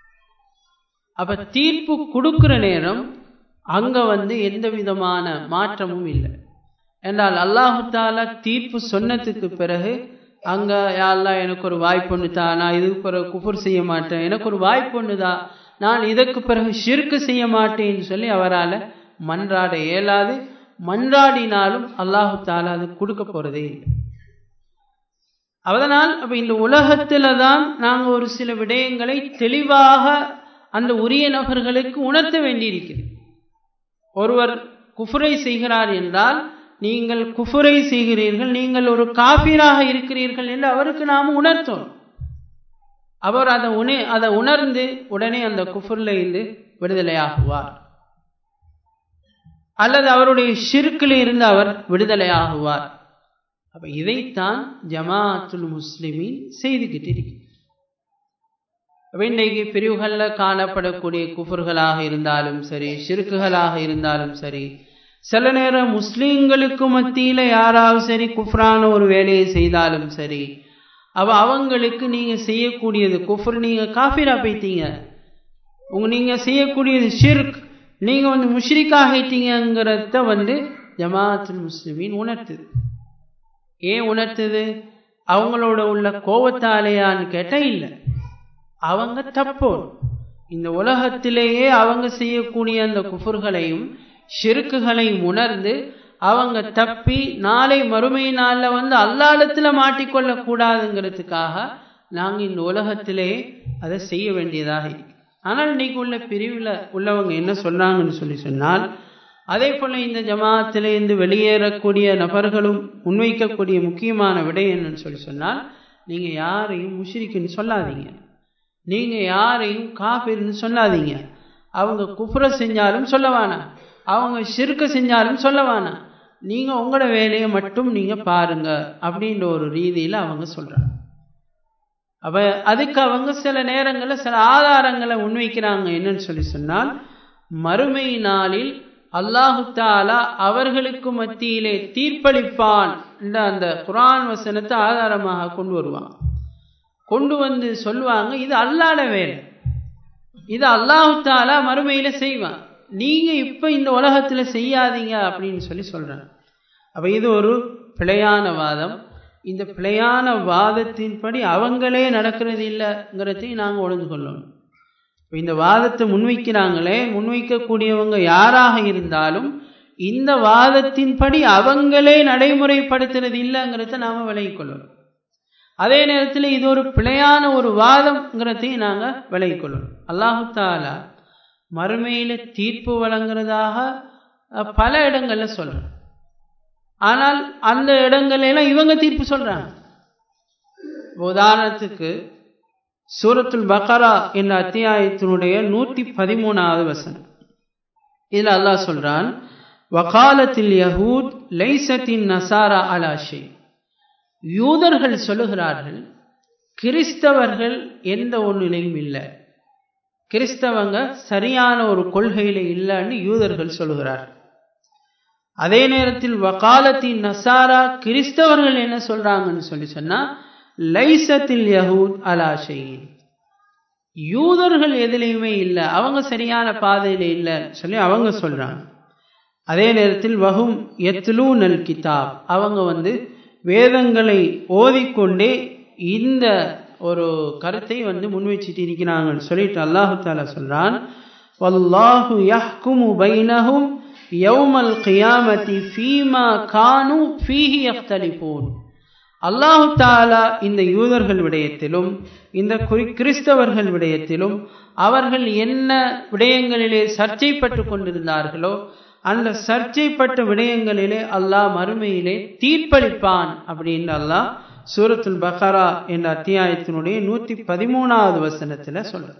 அப்ப தீர்ப்பு கொடுக்கிற நேரம் அங்க வந்து எந்த விதமான மாற்றமும் இல்லை என்றால் அல்லாஹு தாலா தீர்ப்பு சொன்னதுக்கு பிறகு அங்க யாரெல்லாம் எனக்கு ஒரு வாய்ப்பு தான் நான் இதுக்கு பிறகு குஃபுர் செய்ய மாட்டேன் எனக்கு ஒரு வாய்ப்பு தான் நான் இதற்கு பிறகு ஷிர்க்கு செய்ய மாட்டேன்னு சொல்லி அவரால் மன்றாட இயலாது மன்றாடினாலும் அல்லாஹு தாலா அது கொடுக்க போறதே இல்லை அதனால் அப்ப இந்த உலகத்துல தான் நாங்க ஒரு சில விடயங்களை தெளிவாக அந்த உரிய நபர்களுக்கு உணர்த்த வேண்டியிருக்கிறது ஒருவர் குஃபுரை செய்கிறார் என்றால் நீங்கள் குஃபுரை செய்கிறீர்கள் நீங்கள் ஒரு காபீராக இருக்கிறீர்கள் என்று அவருக்கு நாம் உணர்த்தோம் அவர் அதை உணே அதை உணர்ந்து உடனே அந்த குஃபுர்ல இருந்து விடுதலையாகுவார் அல்லது அவருடைய ஷிருக்கில் இருந்து அவர் விடுதலையாகுவார் அப்ப இதைத்தான் ஜமாத்துல் முஸ்லிமின் செய்துகிட்டு இருக்கு இன்றைக்கு பிரிவுகளில் காணப்படக்கூடிய குஃபர்களாக இருந்தாலும் சரி ஷிருக்குகளாக இருந்தாலும் சரி சில நேரம் முஸ்லீம்களுக்கு மத்தியில யாராவது சரி குஃப்ரான ஒரு வேலையை செய்தாலும் சரி அவ அவங்களுக்கு நீங்க செய்யக்கூடியது குஃபர் நீங்க காஃபிரா போயிட்டீங்க உங்க நீங்க செய்யக்கூடியது ஷிர்க் நீங்க வந்து முஷ்ரிக் ஆகிட்டீங்கிறத வந்து ஜமாத்துல் முஸ்லிமின் உணர்த்துது ஏன் உணர்த்துது அவங்களோட உள்ள கோபத்தாலேயான்னு கேட்டால் இல்லை அவங்க தப்போம் இந்த உலகத்திலேயே அவங்க செய்யக்கூடிய அந்த குஃபர்களையும் ஷிருக்குகளையும் உணர்ந்து அவங்க தப்பி நாளை மறுமை நாளில் வந்து அல்லாடத்தில் மாட்டிக்கொள்ள கூடாதுங்கிறதுக்காக நாங்கள் இந்த உலகத்திலே அதை செய்ய வேண்டியதாக இருக்கு ஆனால் இன்னைக்கு உள்ள பிரிவில் உள்ளவங்க என்ன சொல்றாங்கன்னு சொல்லி சொன்னால் அதே போல இந்த ஜமாத்திலிருந்து வெளியேறக்கூடிய நபர்களும் முன்வைக்கக்கூடிய முக்கியமான விடை என்னன்னு சொல்லி சொன்னால் நீங்க யாரையும் முஷிரிக்குன்னு சொல்லாதீங்க நீங்க யாரையும் காபிர்னு சொல்லாதீங்க அவங்க குஃப்ர செஞ்சாலும் சொல்ல வேணாம் அவங்க ஷிர்க செஞ்சாலும் சொல்ல வேணாம் நீங்க உங்களோட வேலையை மட்டும் நீங்க பாருங்க அப்படின்ற ஒரு ரீதியில அவங்க சொல்றாங்க அப்ப அதுக்கு அவங்க சில நேரங்களில் சில ஆதாரங்களை முன்வைக்கிறாங்க என்னன்னு சொல்லி சொன்னால் மறுமை நாளில் அல்லாஹு தாலா அவர்களுக்கு மத்தியிலே தீர்ப்பளிப்பான் அந்த குரான் வசனத்தை ஆதாரமாக கொண்டு வருவாங்க கொண்டு வந்து சொல்லுவாங்க இது அல்லாட வேலை இது அல்லாஹு தாலா மறுமையில செய்வான் நீங்க இப்ப இந்த உலகத்துல செய்யாதீங்க அப்படின்னு சொல்லி சொல்றாங்க அப்ப இது ஒரு பிழையான வாதம் இந்த பிழையான வாதத்தின்படி அவங்களே நடக்கிறது இல்லைங்கிறதையும் நாங்கள் உணர்ந்து கொள்ளணும் இந்த வாதத்தை முன்வைக்கிறாங்களே முன்வைக்கக்கூடியவங்க யாராக இருந்தாலும் இந்த வாதத்தின்படி அவங்களே நடைமுறைப்படுத்துறது இல்லைங்கிறத நாம விலகிக் கொள்ளணும் அதே நேரத்தில் இது ஒரு பிழையான ஒரு வாதம்ங்கிறதையும் நாங்கள் விலகிக் கொள்ளணும் அல்லாஹு தாலா மறுமையில தீர்ப்பு வழங்குறதாக பல இடங்கள்ல சொல்றோம் ஆனால் அந்த இடங்களெல்லாம் இவங்க தீர்ப்பு சொல்றாங்க உதாரணத்துக்கு சூரத்துல் பக்கரா என்ற அத்தியாயத்தினுடைய நூற்றி பதிமூணாவது வசனம் இதுல அல்லாஹ் சொல்றான் வகாலத்தில் யஹூத் லைசத்தின் நசாரா அலாஷே யூதர்கள் சொல்லுகிறார்கள் கிறிஸ்தவர்கள் எந்த ஒன்றிலையும் இல்லை கிறிஸ்தவங்க சரியான ஒரு கொள்கையில இல்லைன்னு யூதர்கள் சொல்லுகிறார்கள் அதே நேரத்தில் வகாலத்தின் நசாரா கிறிஸ்தவர்கள் என்ன சொல்றாங்கன்னு சொல்லி சொன்னா லைசத்தில் யஹூத் அலாஷையின் யூதர்கள் எதுலையுமே இல்லை அவங்க சரியான பாதையில இல்லைன்னு சொல்லி அவங்க சொல்றாங்க அதே நேரத்தில் வகும் எத்லூன் அல் கிதாப் அவங்க வந்து வேதங்களை ஓதிக்கொண்டே இந்த ஒரு கருத்தை வந்து முன்வச்சிட்டு இருக்கிறாங்கன்னு சொல்லிட்டு அல்லாஹு தாலா சொல்றான் வல்லாஹு யஹ்குமு பைனஹும் யௌமல் கியாமதி ஃபீமா கானு ஃபீஹி யஃப்தலிஃபூன் அல்லாஹு தாலா இந்த யூதர்கள் விடயத்திலும் இந்த கிறிஸ்தவர்கள் விடயத்திலும் அவர்கள் என்ன விடயங்களிலே சர்ச்சைப்பட்டு கொண்டிருந்தார்களோ அந்த சர்ச்சைப்பட்ட விடயங்களிலே அல்லாஹ் மறுமையிலே தீர்ப்பளிப்பான் அப்படின்னு அல்லாஹ் சூரத்துல் பஹரா என்ற அத்தியாயத்தினுடைய நூத்தி பதிமூணாவது வசனத்துல சொல்ற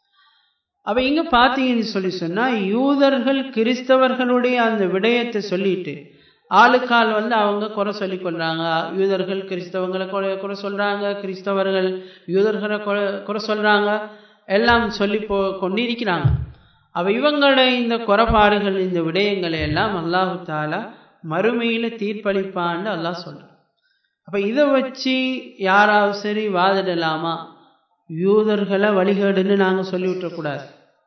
அப்ப இங்க பாத்தீங்கன்னு சொல்லி சொன்னா யூதர்கள் கிறிஸ்தவர்களுடைய அந்த விடயத்தை சொல்லிட்டு ஆளுக்கால் வந்து அவங்க குறை சொல்லி கொள்றாங்க யூதர்கள் கிறிஸ்தவங்களை குறை குறை சொல்றாங்க கிறிஸ்தவர்கள் யூதர்களை குறை குறை சொல்றாங்க எல்லாம் சொல்லி போ கொண்டிருக்கிறாங்க அவ இவங்களோட இந்த குறைபாடுகள் இந்த விடயங்களை எல்லாம் அல்லாஹு தாலா மறுமையில தீர்ப்பளிப்பான்னு அல்லாஹ் சொல்றான் அப்ப இதை வச்சு யாராவது சரி வாதிடலாமா யூதர்களை வழிகேடுன்னு நாங்க சொல்லிவிட்டக்கூடாது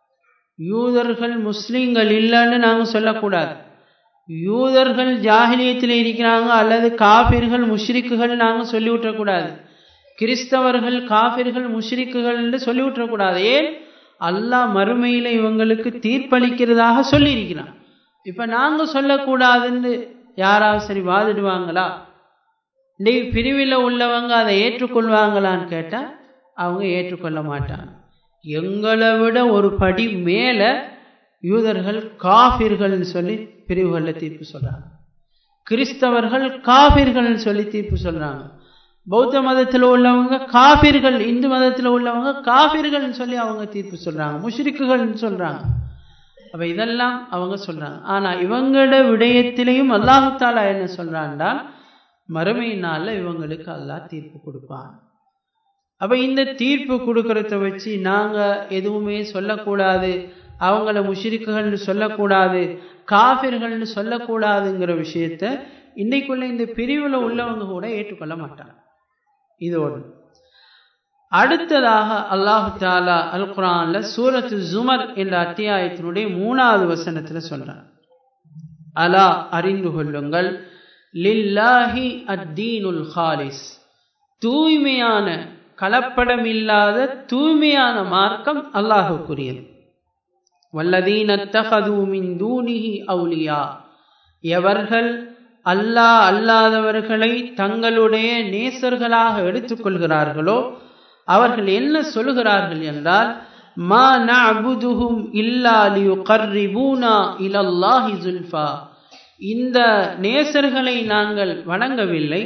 யூதர்கள் முஸ்லீம்கள் இல்லைன்னு நாங்க சொல்லக்கூடாது யூதர்கள் ஜாகிலியத்தில் இருக்கிறாங்க அல்லது காபிர்கள் முஷ்ரிக்குகள் நாங்க சொல்லிவிட்டக்கூடாது கிறிஸ்தவர்கள் காபிர்கள் முஷ்ரிக்குகள்னு சொல்லிவிட்டக்கூடாது ஏன் அல்லாஹ் மறுமையில இவங்களுக்கு தீர்ப்பளிக்கிறதாக சொல்லியிருக்கிறான் இப்ப நாங்க சொல்லக்கூடாதுன்னு யாராவது சரி வாதிடுவாங்களா நீ பிரிவில் உள்ளவங்க அதை ஏற்றுக்கொள்வாங்களான்னு கேட்டா அவங்க ஏற்றுக்கொள்ள மாட்டாங்க எங்களை விட ஒரு படி மேல யூதர்கள் காபிர்கள்னு சொல்லி பிரிவுகளில் தீர்ப்பு சொல்றாங்க கிறிஸ்தவர்கள் காபிர்கள்னு சொல்லி தீர்ப்பு சொல்றாங்க பௌத்த மதத்தில் உள்ளவங்க காபிர்கள் இந்து மதத்தில் உள்ளவங்க காபிர்கள்னு சொல்லி அவங்க தீர்ப்பு சொல்றாங்க முஷ்ரிக்குகள்னு சொல்றாங்க அப்ப இதெல்லாம் அவங்க சொல்றாங்க ஆனா இவங்களோட விடயத்திலையும் அல்லாஹாலா என்ன சொல்றான்டா மறுமையினால இவங்களுக்கு அல்லாஹ் தீர்ப்பு கொடுப்பான் அப்ப இந்த தீர்ப்பு கொடுக்கறத வச்சு நாங்க எதுவுமே சொல்லக்கூடாது அவங்கள முஷிரிக்குகள்னு சொல்லக்கூடாது காபிர்கள்னு சொல்லக்கூடாதுங்கிற விஷயத்த இன்னைக்குள்ள இந்த பிரிவுல உள்ளவங்க கூட ஏற்றுக்கொள்ள மாட்டாங்க இது ஒன்று அடுத்ததாக அல்லாஹு தாலா அல் குரான்ல சூரத்து ஜுமர் என்ற அத்தியாயத்தினுடைய மூணாவது வசனத்துல சொல்றான் அலா அறிந்து கொள்ளுங்கள் லில்லாஹி அத்தீனுல் ஹாலிஸ் தூய்மையான கலப்படமில்லாத தூய்மையான மார்க்கம் அல்லாஹுக்குரியது வல்லதீனத்தகதூமின் தூணிஹி அவுலியா எவர்கள் அல்லாஹ் அல்லாதவர்களை தங்களுடைய நேசர்களாக எடுத்துக்கொள்கிறார்களோ அவர்கள் என்ன சொல்கிறார்கள் என்றால் மா நஅபுதுஹும் இல்லா லியுகர்ரிபூனா இலல்லாஹி ஜுல்ஃபா இந்த நேசர்களை நாங்கள் வணங்கவில்லை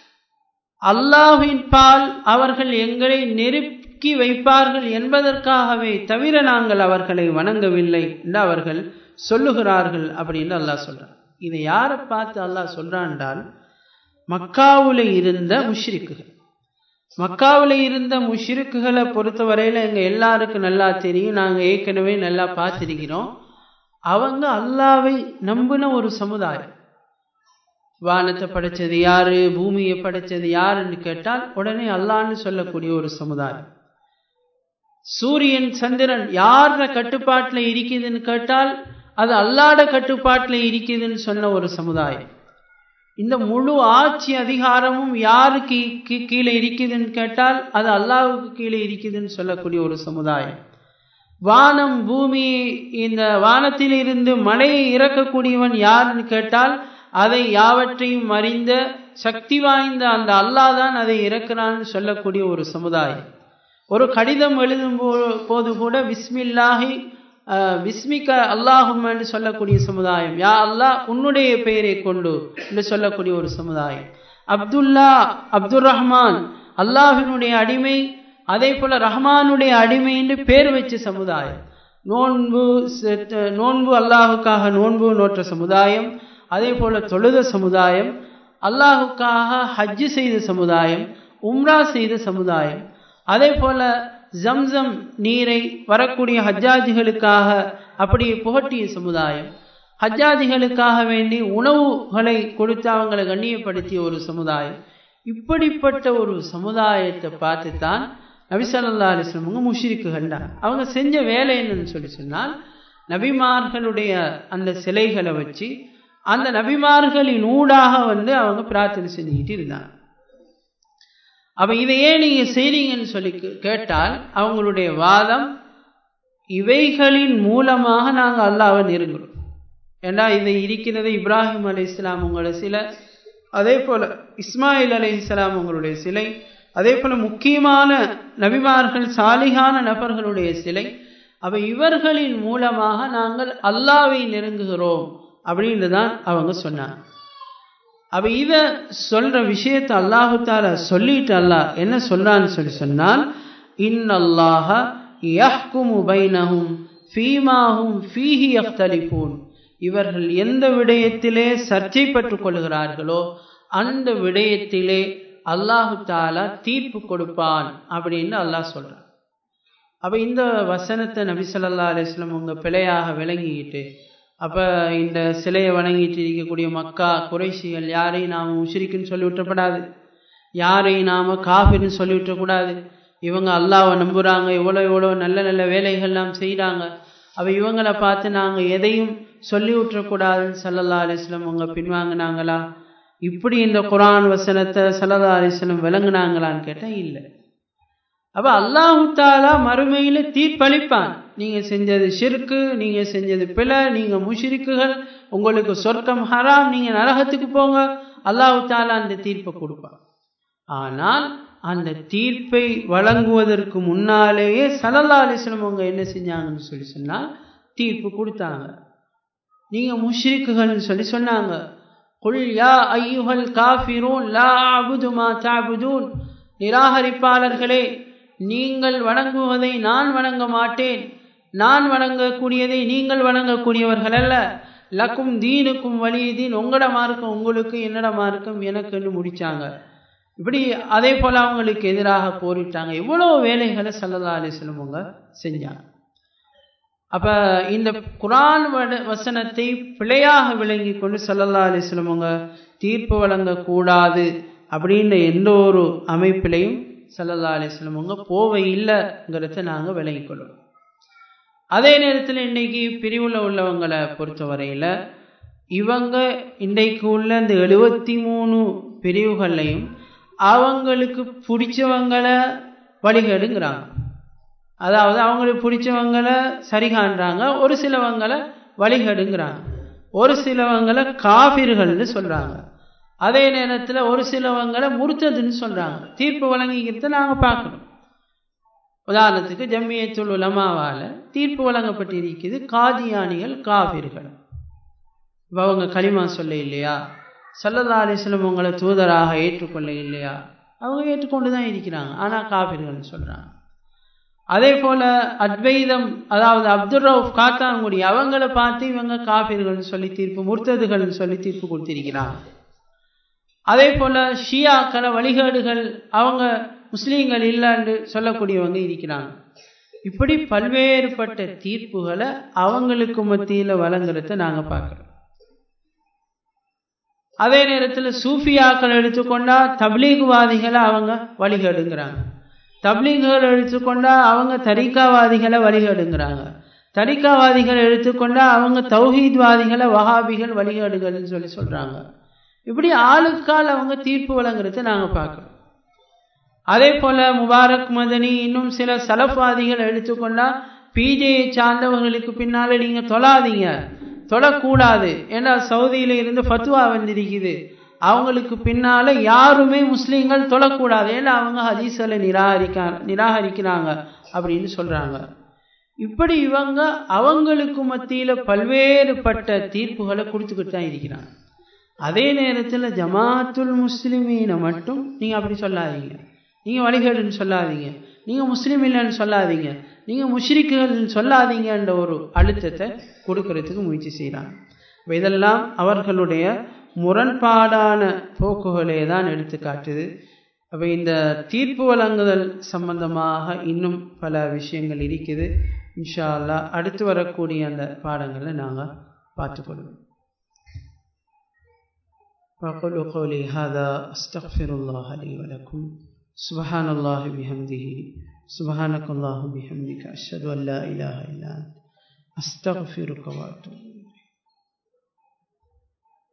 அல்லாஹின் பால் அவர்கள் எங்களை நெருக்கி வைப்பார்கள் என்பதற்காகவே தவிர நாங்கள் அவர்களை வணங்கவில்லை என்று அவர்கள் சொல்லுகிறார்கள் அப்படின்னு அல்லாஹ் சொல்றான் இதை யாரை பார்த்து அல்லாஹ் சொல்றான்டால் மக்காவுல இருந்த முஷ்ரிக்குகள் மக்காவில் இருந்த முஷிருக்குகளை பொறுத்தவரையில் எங்கள் எல்லாருக்கும் நல்லா தெரியும் நாங்கள் ஏற்கனவே நல்லா பார்த்திருக்கிறோம் அவங்க அல்லாவை நம்பின ஒரு சமுதாயம் வானத்தை படைச்சது யாரு பூமியை படைச்சது யாருன்னு கேட்டால் உடனே அல்லான்னு சொல்லக்கூடிய ஒரு சமுதாயம் சூரியன் சந்திரன் யார கட்டுப்பாட்டில் இருக்குதுன்னு கேட்டால் அது அல்லாட கட்டுப்பாட்டில் இருக்குதுன்னு சொன்ன ஒரு சமுதாயம் இந்த முழு ஆட்சி அதிகாரமும் யாருக்கு கீழே இருக்குதுன்னு கேட்டால் அது அல்லாவுக்கு கீழே இருக்குதுன்னு சொல்லக்கூடிய ஒரு சமுதாயம் வானம் பூமி இந்த வானத்தில் இருந்து மழையை இறக்கக்கூடியவன் யாருன்னு கேட்டால் அதை யாவற்றையும் அறிந்த சக்தி வாய்ந்த அந்த அல்லாஹ் தான் அதை இறக்குறான்னு சொல்லக்கூடிய ஒரு சமுதாயம் ஒரு கடிதம் எழுதும் போது கூட விஸ்மில்லாஹி விஸ்மிக்க அல்லாஹும் என்று சொல்லக்கூடிய சமுதாயம் யா அல்லாஹ் உன்னுடைய பெயரை கொண்டு என்று சொல்லக்கூடிய ஒரு சமுதாயம் அப்துல்லா அப்துல் ரஹ்மான் அல்லாஹினுடைய அடிமை அதே போல ரஹ்மானுடைய அடிமை என்று பேர் வச்ச சமுதாயம் நோன்பு நோன்பு அல்லாஹுக்காக நோன்பு நோற்ற சமுதாயம் அதே போல தொழுத சமுதாயம் அல்லாஹுக்காக ஹஜ்ஜு செய்த சமுதாயம் உம்ரா செய்த சமுதாயம் அதே போல ஜம்சம் நீரை வரக்கூடிய ஹஜ்ஜாஜிகளுக்காக அப்படியே புகட்டிய சமுதாயம் ஹஜ்ஜாதிகளுக்காக வேண்டி உணவுகளை கொடுத்து அவங்களை கண்ணியப்படுத்திய ஒரு சமுதாயம் இப்படிப்பட்ட ஒரு சமுதாயத்தை பார்த்து தான் நபிசல்லா அலிஸ்லமங்க முஷிரிக்குகள் தான் அவங்க செஞ்ச வேலை என்னன்னு சொல்லி சொன்னால் நபிமார்களுடைய அந்த சிலைகளை வச்சு அந்த நபிமார்களின் ஊடாக வந்து அவங்க பிரார்த்தனை செஞ்சுக்கிட்டு இருந்தாங்க அப்ப இதையே நீங்க செய்றீங்கன்னு சொல்லி கேட்டால் அவங்களுடைய வாதம் இவைகளின் மூலமாக நாங்கள் அல்லாவை நெருங்குறோம் ஏன்னா இது இருக்கிறது இப்ராஹிம் அலி இஸ்லாம் உங்களோட சிலை அதே போல இஸ்மாயில் அலி இஸ்லாம் உங்களுடைய சிலை அதே போல முக்கியமான நபிமார்கள் சாலிகான நபர்களுடைய சிலை அப்ப இவர்களின் மூலமாக நாங்கள் அல்லாவை நெருங்குகிறோம் அப்படின்னு தான் அவங்க சொன்னாங்க அப்ப இத சொல்ற விஷயத்தை அல்லாஹு தால சொல்லிட்டு அல்லாஹ் என்ன சொல்றான்னு சொல்லி சொன்னால் இன்னல்லாஹ யஹ்குமு பைனஹும் ஃபீமாஹும் ஃபீஹி யஃப்தலிஃபூன் இவர்கள் எந்த விடயத்திலே சர்ச்சை பெற்றுக் கொள்கிறார்களோ அந்த விடயத்திலே அல்லாஹு தாலா தீர்ப்பு கொடுப்பான் அப்படின்னு அல்லாஹ் சொல்றான் அப்ப இந்த வசனத்தை நபி சொல்லா அலிஸ்லாம் உங்க பிழையாக விளங்கிக்கிட்டு அப்ப இந்த சிலையை வணங்கிட்டு இருக்கக்கூடிய மக்கா குறைசிகள் யாரையும் நாம உஷிரிக்குன்னு சொல்லி விட்டப்படாது யாரையும் நாம காஃபின்னு சொல்லி விட்டக்கூடாது இவங்க அல்லாவை நம்புறாங்க எவ்வளோ எவ்வளோ நல்ல நல்ல வேலைகள்லாம் செய்கிறாங்க அப்ப இவங்களை பார்த்து நாங்கள் எதையும் சொல்லி விட்டுறக்கூடாதுன்னு சல்லல்லா அலிஸ்லம் அவங்க பின்வாங்கினாங்களா இப்படி இந்த குரான் வசனத்தை சல்லல்லா அலிஸ்லம் விளங்குனாங்களான்னு கேட்டால் இல்லை அப்ப அல்லாஹு தாலா மறுமையில தீர்ப்பளிப்பான் நீங்க செஞ்சது ஷிர்கு நீங்க செஞ்சது பிழை நீங்க முஷிரிக்குகள் உங்களுக்கு சொர்க்கம் ஹராம் நீங்க நரகத்துக்கு போங்க அல்லாஹு தாலா அந்த தீர்ப்பை கொடுப்பான் ஆனால் அந்த தீர்ப்பை வழங்குவதற்கு முன்னாலேயே சலல்லா அலிஸ்லம் அவங்க என்ன செஞ்சாங்கன்னு சொல்லி சொன்னால் தீர்ப்பு கொடுத்தாங்க நீங்க முஷ்ரிக்குகள்னு சொல்லி சொன்னாங்க குல் யா ஐயுஹல் காஃபிரூன் லா அபுது மா தாபுதூன் நிராகரிப்பாளர்களே நீங்கள் வணங்குவதை நான் வணங்க மாட்டேன் நான் வணங்கக்கூடியதை நீங்கள் வணங்கக்கூடியவர்கள் அல்ல லக்கும் தீனுக்கும் வலியுதீன் உங்களோட மார்க்கம் உங்களுக்கு என்னோட மார்க்கம் எனக்குன்னு முடிச்சாங்க இப்படி அதே போல அவங்களுக்கு எதிராக போரிட்டாங்க எவ்வளோ வேலைகளை சல்லல்லா அலிஸ்லம் அவங்க செஞ்சாங்க அப்ப இந்த குரான் வசனத்தை பிழையாக விளங்கி கொண்டு சல்லல்லா அலிஸ்லம் அவங்க தீர்ப்பு வழங்கக்கூடாது அப்படின்ற எந்த ஒரு அமைப்பிலையும் சல்லல்லா அலிஸ்லம் அவங்க போவை இல்லைங்கிறத நாங்கள் விளங்கி கொள்ளுவோம் அதே நேரத்தில் இன்னைக்கு பிரிவுல உள்ளவங்களை பொறுத்தவரையில் இவங்க இன்றைக்கு உள்ள இந்த எழுபத்தி மூணு பிரிவுகள்லையும் அவங்களுக்கு பிடிச்சவங்களை வழிகேடுங்கிறாங்க அதாவது அவங்களுக்கு பிடிச்சவங்களை சரி காண்றாங்க ஒரு சிலவங்களை வழிகேடுங்கிறாங்க ஒரு சிலவங்களை காபிர்கள்னு சொல்கிறாங்க அதே நேரத்தில் ஒரு சிலவங்களை முறுத்ததுன்னு சொல்கிறாங்க தீர்ப்பு வழங்கிக்கிறத நாங்கள் பார்க்கணும் உதாரணத்துக்கு ஜம்மியத்துல் உலமாவால் தீர்ப்பு வழங்கப்பட்டிருக்குது காதியானிகள் காபிர்கள் இப்போ அவங்க களிமா சொல்ல இல்லையா சல்லல்லா அலிஸ்லம் உங்களை தூதராக ஏற்றுக்கொள்ள இல்லையா அவங்க ஏற்றுக்கொண்டு தான் இருக்கிறாங்க ஆனால் காபிர்கள்னு சொல்கிறாங்க அதே போல் அத்வைதம் அதாவது அப்துல் ரவுஃப் காத்தாங்குடி அவங்கள பார்த்து இவங்க காபிர்கள்னு சொல்லி தீர்ப்பு முர்த்ததுகள்னு சொல்லி தீர்ப்பு கொடுத்திருக்கிறாங்க அதே போல் ஷியாக்களை வழிகாடுகள் அவங்க முஸ்லீம்கள் இல்லைன்னு சொல்லக்கூடியவங்க இருக்கிறாங்க இப்படி பல்வேறுபட்ட தீர்ப்புகளை அவங்களுக்கு மத்தியில் வழங்குறத நாங்கள் பார்க்குறோம் அதே நேரத்தில் சூஃபியாக்கள் எடுத்துக்கொண்டா தப்லீகுவாதிகளை அவங்க வழிகேடுங்கிறாங்க தப்லீகுகள் எடுத்துக்கொண்டா அவங்க தரிகாவாதிகளை வழிகேடுங்கிறாங்க தரிகாவாதிகள் எடுத்துக்கொண்டா அவங்க தௌஹீத்வாதிகளை வஹாபிகள் வழிகேடுகள்னு சொல்லி சொல்கிறாங்க இப்படி ஆளுக்கால் அவங்க தீர்ப்பு வழங்குறத நாங்கள் பார்க்குறோம் அதே போல் முபாரக் மதனி இன்னும் சில சலஃபாதிகள் எடுத்துக்கொண்டா பிஜேயை சார்ந்தவங்களுக்கு பின்னால் நீங்கள் தொழாதீங்க தொழக்கூடாது ஏன்னா சவுதியில இருந்து ஃபத்துவா வந்திருக்குது அவங்களுக்கு பின்னால யாருமே முஸ்லீம்கள் தொழக்கூடாது ஏன்னா அவங்க ஹதீஸலை நிராகரிக்க நிராகரிக்கிறாங்க அப்படின்னு சொல்றாங்க இப்படி இவங்க அவங்களுக்கு மத்தியில பல்வேறுபட்ட தீர்ப்புகளை கொடுத்துக்கிட்டு தான் இருக்கிறாங்க அதே நேரத்தில் ஜமாத்துல் முஸ்லிமீனை மட்டும் நீங்கள் அப்படி சொல்லாதீங்க நீங்கள் வழிகேடுன்னு சொல்லாதீங்க நீங்கள் முஸ்லீம் இல்லைன்னு சொல்லாதீங்க நீங்கள் முஷ்ரிக்குகள்னு சொல்லாதீங்கன்ற ஒரு அழுத்தத்தை கொடுக்கறதுக்கு முயற்சி செய்கிறாங்க இப்போ இதெல்லாம் அவர்களுடைய முரண்பாடான போக்குகளே தான் எடுத்து காட்டுது அப்போ இந்த தீர்ப்பு வழங்குதல் சம்பந்தமாக இன்னும் பல விஷயங்கள் இருக்குது இன்ஷா அல்லா அடுத்து வரக்கூடிய அந்த பாடங்களை நாங்கள் பார்த்துக்கொள்வோம் وأقول قولي هذا أستغفر الله لي ولكم سبحان الله بحمده سبحانك اللهم بحمدك أشهد أن لا إله إلا أنت أستغفرك وأتوب